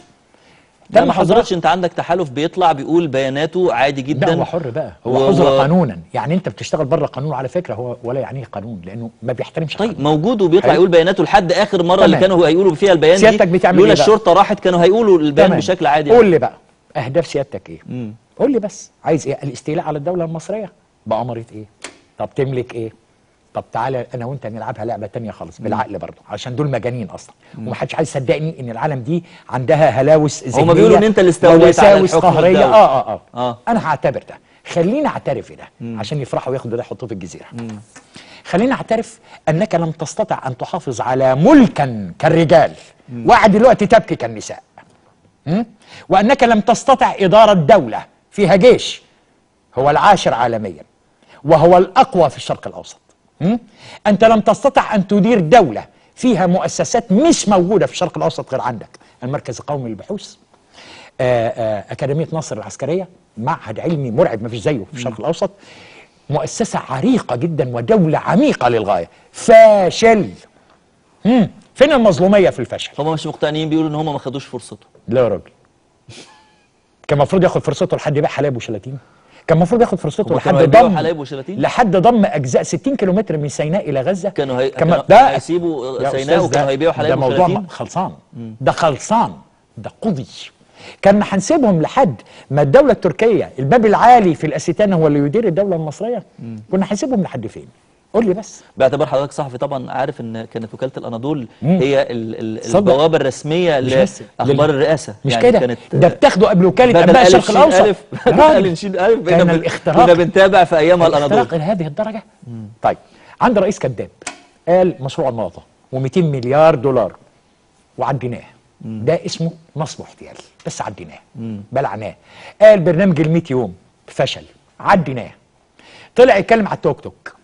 لا تم ما حظرها. حضرتش انت عندك تحالف بيطلع بيقول بياناته عادي جدا لا هو حر بقى هو و- حظر و- قانونا يعني انت بتشتغل بره قانون على فكره هو ولا يعنيه قانون لانه ما بيحترمش طيب القانون. موجود وبيطلع حلو. يقول بياناته لحد اخر مره اللي تمام. كانوا هيقولوا فيها البيان سيادتك دي بتعمل لولا إيه بقى؟ الشرطه راحت كانوا هيقولوا البيان تمام. بشكل عادي قول لي بقى اهداف سيادتك ايه مم. قول لي بس عايز ايه الاستيلاء على الدوله المصريه بأمرة ايه طب تملك ايه طب تعالى انا وانت نلعبها لعبه تانية خالص بالعقل برضه عشان دول مجانين اصلا ومحدش عايز يصدقني ان العالم دي عندها هلاوس ذهنيه هما بيقولوا إن أنت اللي استوليت على ووساوس الحكم قهريه والدولة. اه اه اه, آه. انا هعتبر ده خليني اعترف ده عشان يفرحوا وياخدوا ده يحطوه في الجزيره خليني اعترف انك لم تستطع ان تحافظ على ملكا كالرجال وقاعد دلوقتي تبكي كالنساء م? وانك لم تستطع اداره دوله فيها جيش هو العاشر عالميا وهو الاقوى في الشرق الاوسط م? انت لم تستطع ان تدير دوله فيها مؤسسات مش موجوده في الشرق الاوسط غير عندك المركز القومي للبحوث آه، آه، أكاديمية ناصر العسكرية معهد علمي مرعب ما فيش زيه في الشرق الأوسط مؤسسة عريقة جدا ودولة عميقة للغاية فاشل مم. فين المظلومية في الفشل هم مش مقتنعين بيقولوا ان هم ما خدوش فرصته لا يا راجل كان المفروض ياخد فرصته لحد يبيع حلايب وشلاتين كان المفروض ياخد فرصته هم لحد كانوا هيبيعوا ضم حلايب وشلاتين؟ لحد ضم اجزاء 60 كيلومتر من سيناء الى غزه كانوا هي... كان كانوا ده هيسيبوا يا سيناء أستاذ وكانوا ده- هيبيعوا حلايب ده موضوع وشلاتين م- خلصان ده خلصان ده قضي كان هنسيبهم لحد ما الدوله التركيه الباب العالي في الاستانه هو اللي يدير الدوله المصريه كنا هنسيبهم لحد فين قول لي بس باعتبار حضرتك صحفي طبعا عارف ان كانت وكاله الاناضول مم. هي ال... ال... صدق. البوابه الرسميه مش بس. لاخبار لل- الرئاسه مش يعني كده كانت ده بتاخده قبل وكاله بدل انباء ألف الشرق شيل الاوسط ألف يا بدل راجل. ألف شيل ألف كان بن- الاختراق كنا بنتابع في ايامها الاناضول الاختراق لهذه الدرجه طيب عند رئيس كذاب قال مشروع النهضه و200 مليار دولار وعديناه ده اسمه نصب واحتيال بس عديناه بلعناه قال برنامج ال 100 يوم فشل عديناه طلع يتكلم على التوك توك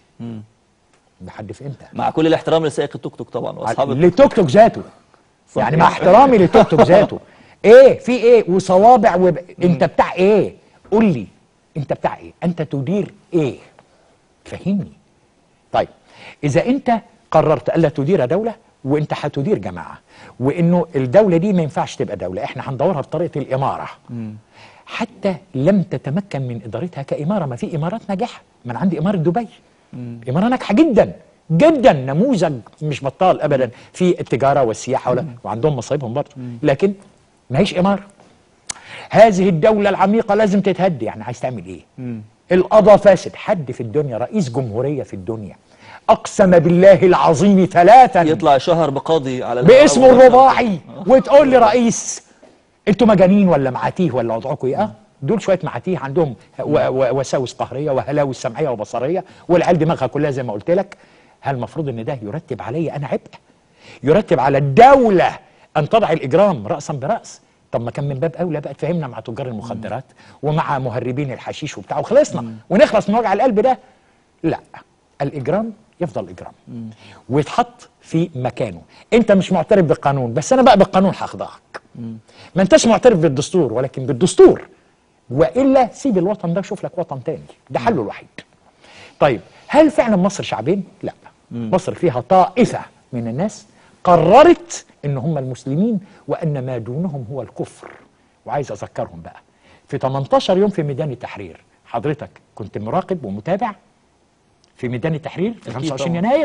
لحد في امتى؟ مع كل الاحترام لسائق التوك توك طبعا واصحاب التوك للتوك توك ذاته صحيح. يعني مع احترامي للتوك توك ذاته ايه في ايه وصوابع وب... انت بتاع ايه قول لي انت بتاع ايه انت تدير ايه فهمني طيب اذا انت قررت الا تدير دوله وانت هتدير جماعه وانه الدوله دي ما ينفعش تبقى دوله احنا هندورها بطريقه الاماره حتى لم تتمكن من ادارتها كاماره ما في امارات ناجحه ما انا عندي اماره دبي اماره ناجحه جدا جدا نموذج مش بطال ابدا في التجاره والسياحه ولا وعندهم مصايبهم برضه لكن ما هيش اماره هذه الدوله العميقه لازم تتهد يعني عايز تعمل ايه القضاء فاسد حد في الدنيا رئيس جمهوريه في الدنيا اقسم بالله العظيم ثلاثا يطلع شهر بقاضي على باسمه الرباعي وتقول لي رئيس انتوا مجانين ولا معاتيه ولا وضعكم ايه اه دول شويه معاتيه عندهم و- و- وساوس قهريه وهلاوس سمعيه وبصريه والعيال دماغها كلها زي ما قلت لك هل المفروض ان ده يرتب علي انا عبء يرتب على الدوله ان تضع الاجرام راسا براس طب ما كان من باب اولى بقى تفهمنا مع تجار المخدرات ومع مهربين الحشيش وبتاع وخلصنا ونخلص من وجع القلب ده لا الاجرام يفضل اجرام ويتحط في مكانه انت مش معترف بالقانون بس انا بقى بالقانون هخضعك ما انتش معترف بالدستور ولكن بالدستور والا سيب الوطن ده وشوف لك وطن تاني ده حله الوحيد طيب هل فعلا مصر شعبين لا مصر فيها طائفه من الناس قررت ان هم المسلمين وان ما دونهم هو الكفر وعايز اذكرهم بقى في 18 يوم في ميدان التحرير حضرتك كنت مراقب ومتابع في ميدان التحرير في أكيد 25 طبعاً. يناير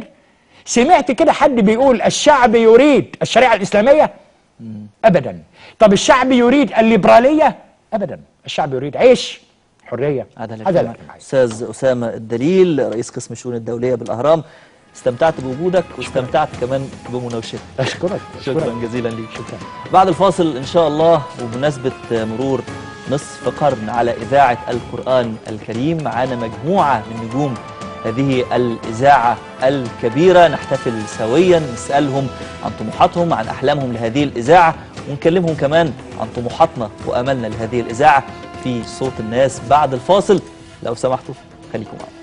سمعت كده حد بيقول الشعب يريد الشريعة الإسلامية أبدا طب الشعب يريد الليبرالية أبدا الشعب يريد عيش حرية عدالة عدالة اجتماعية. اجتماعية. استاذ اسامه الدليل رئيس قسم الشؤون الدوليه بالاهرام استمتعت بوجودك واستمتعت كمان بمناوشتك أشكرك شكرا جزيلا ليك شكرا بعد الفاصل ان شاء الله وبمناسبه مرور نصف قرن على اذاعه القران الكريم معانا مجموعه من نجوم هذه الاذاعه الكبيره نحتفل سويا نسالهم عن طموحاتهم عن احلامهم لهذه الاذاعه ونكلمهم كمان عن طموحاتنا واملنا لهذه الاذاعه في صوت الناس بعد الفاصل لو سمحتوا خليكم معنا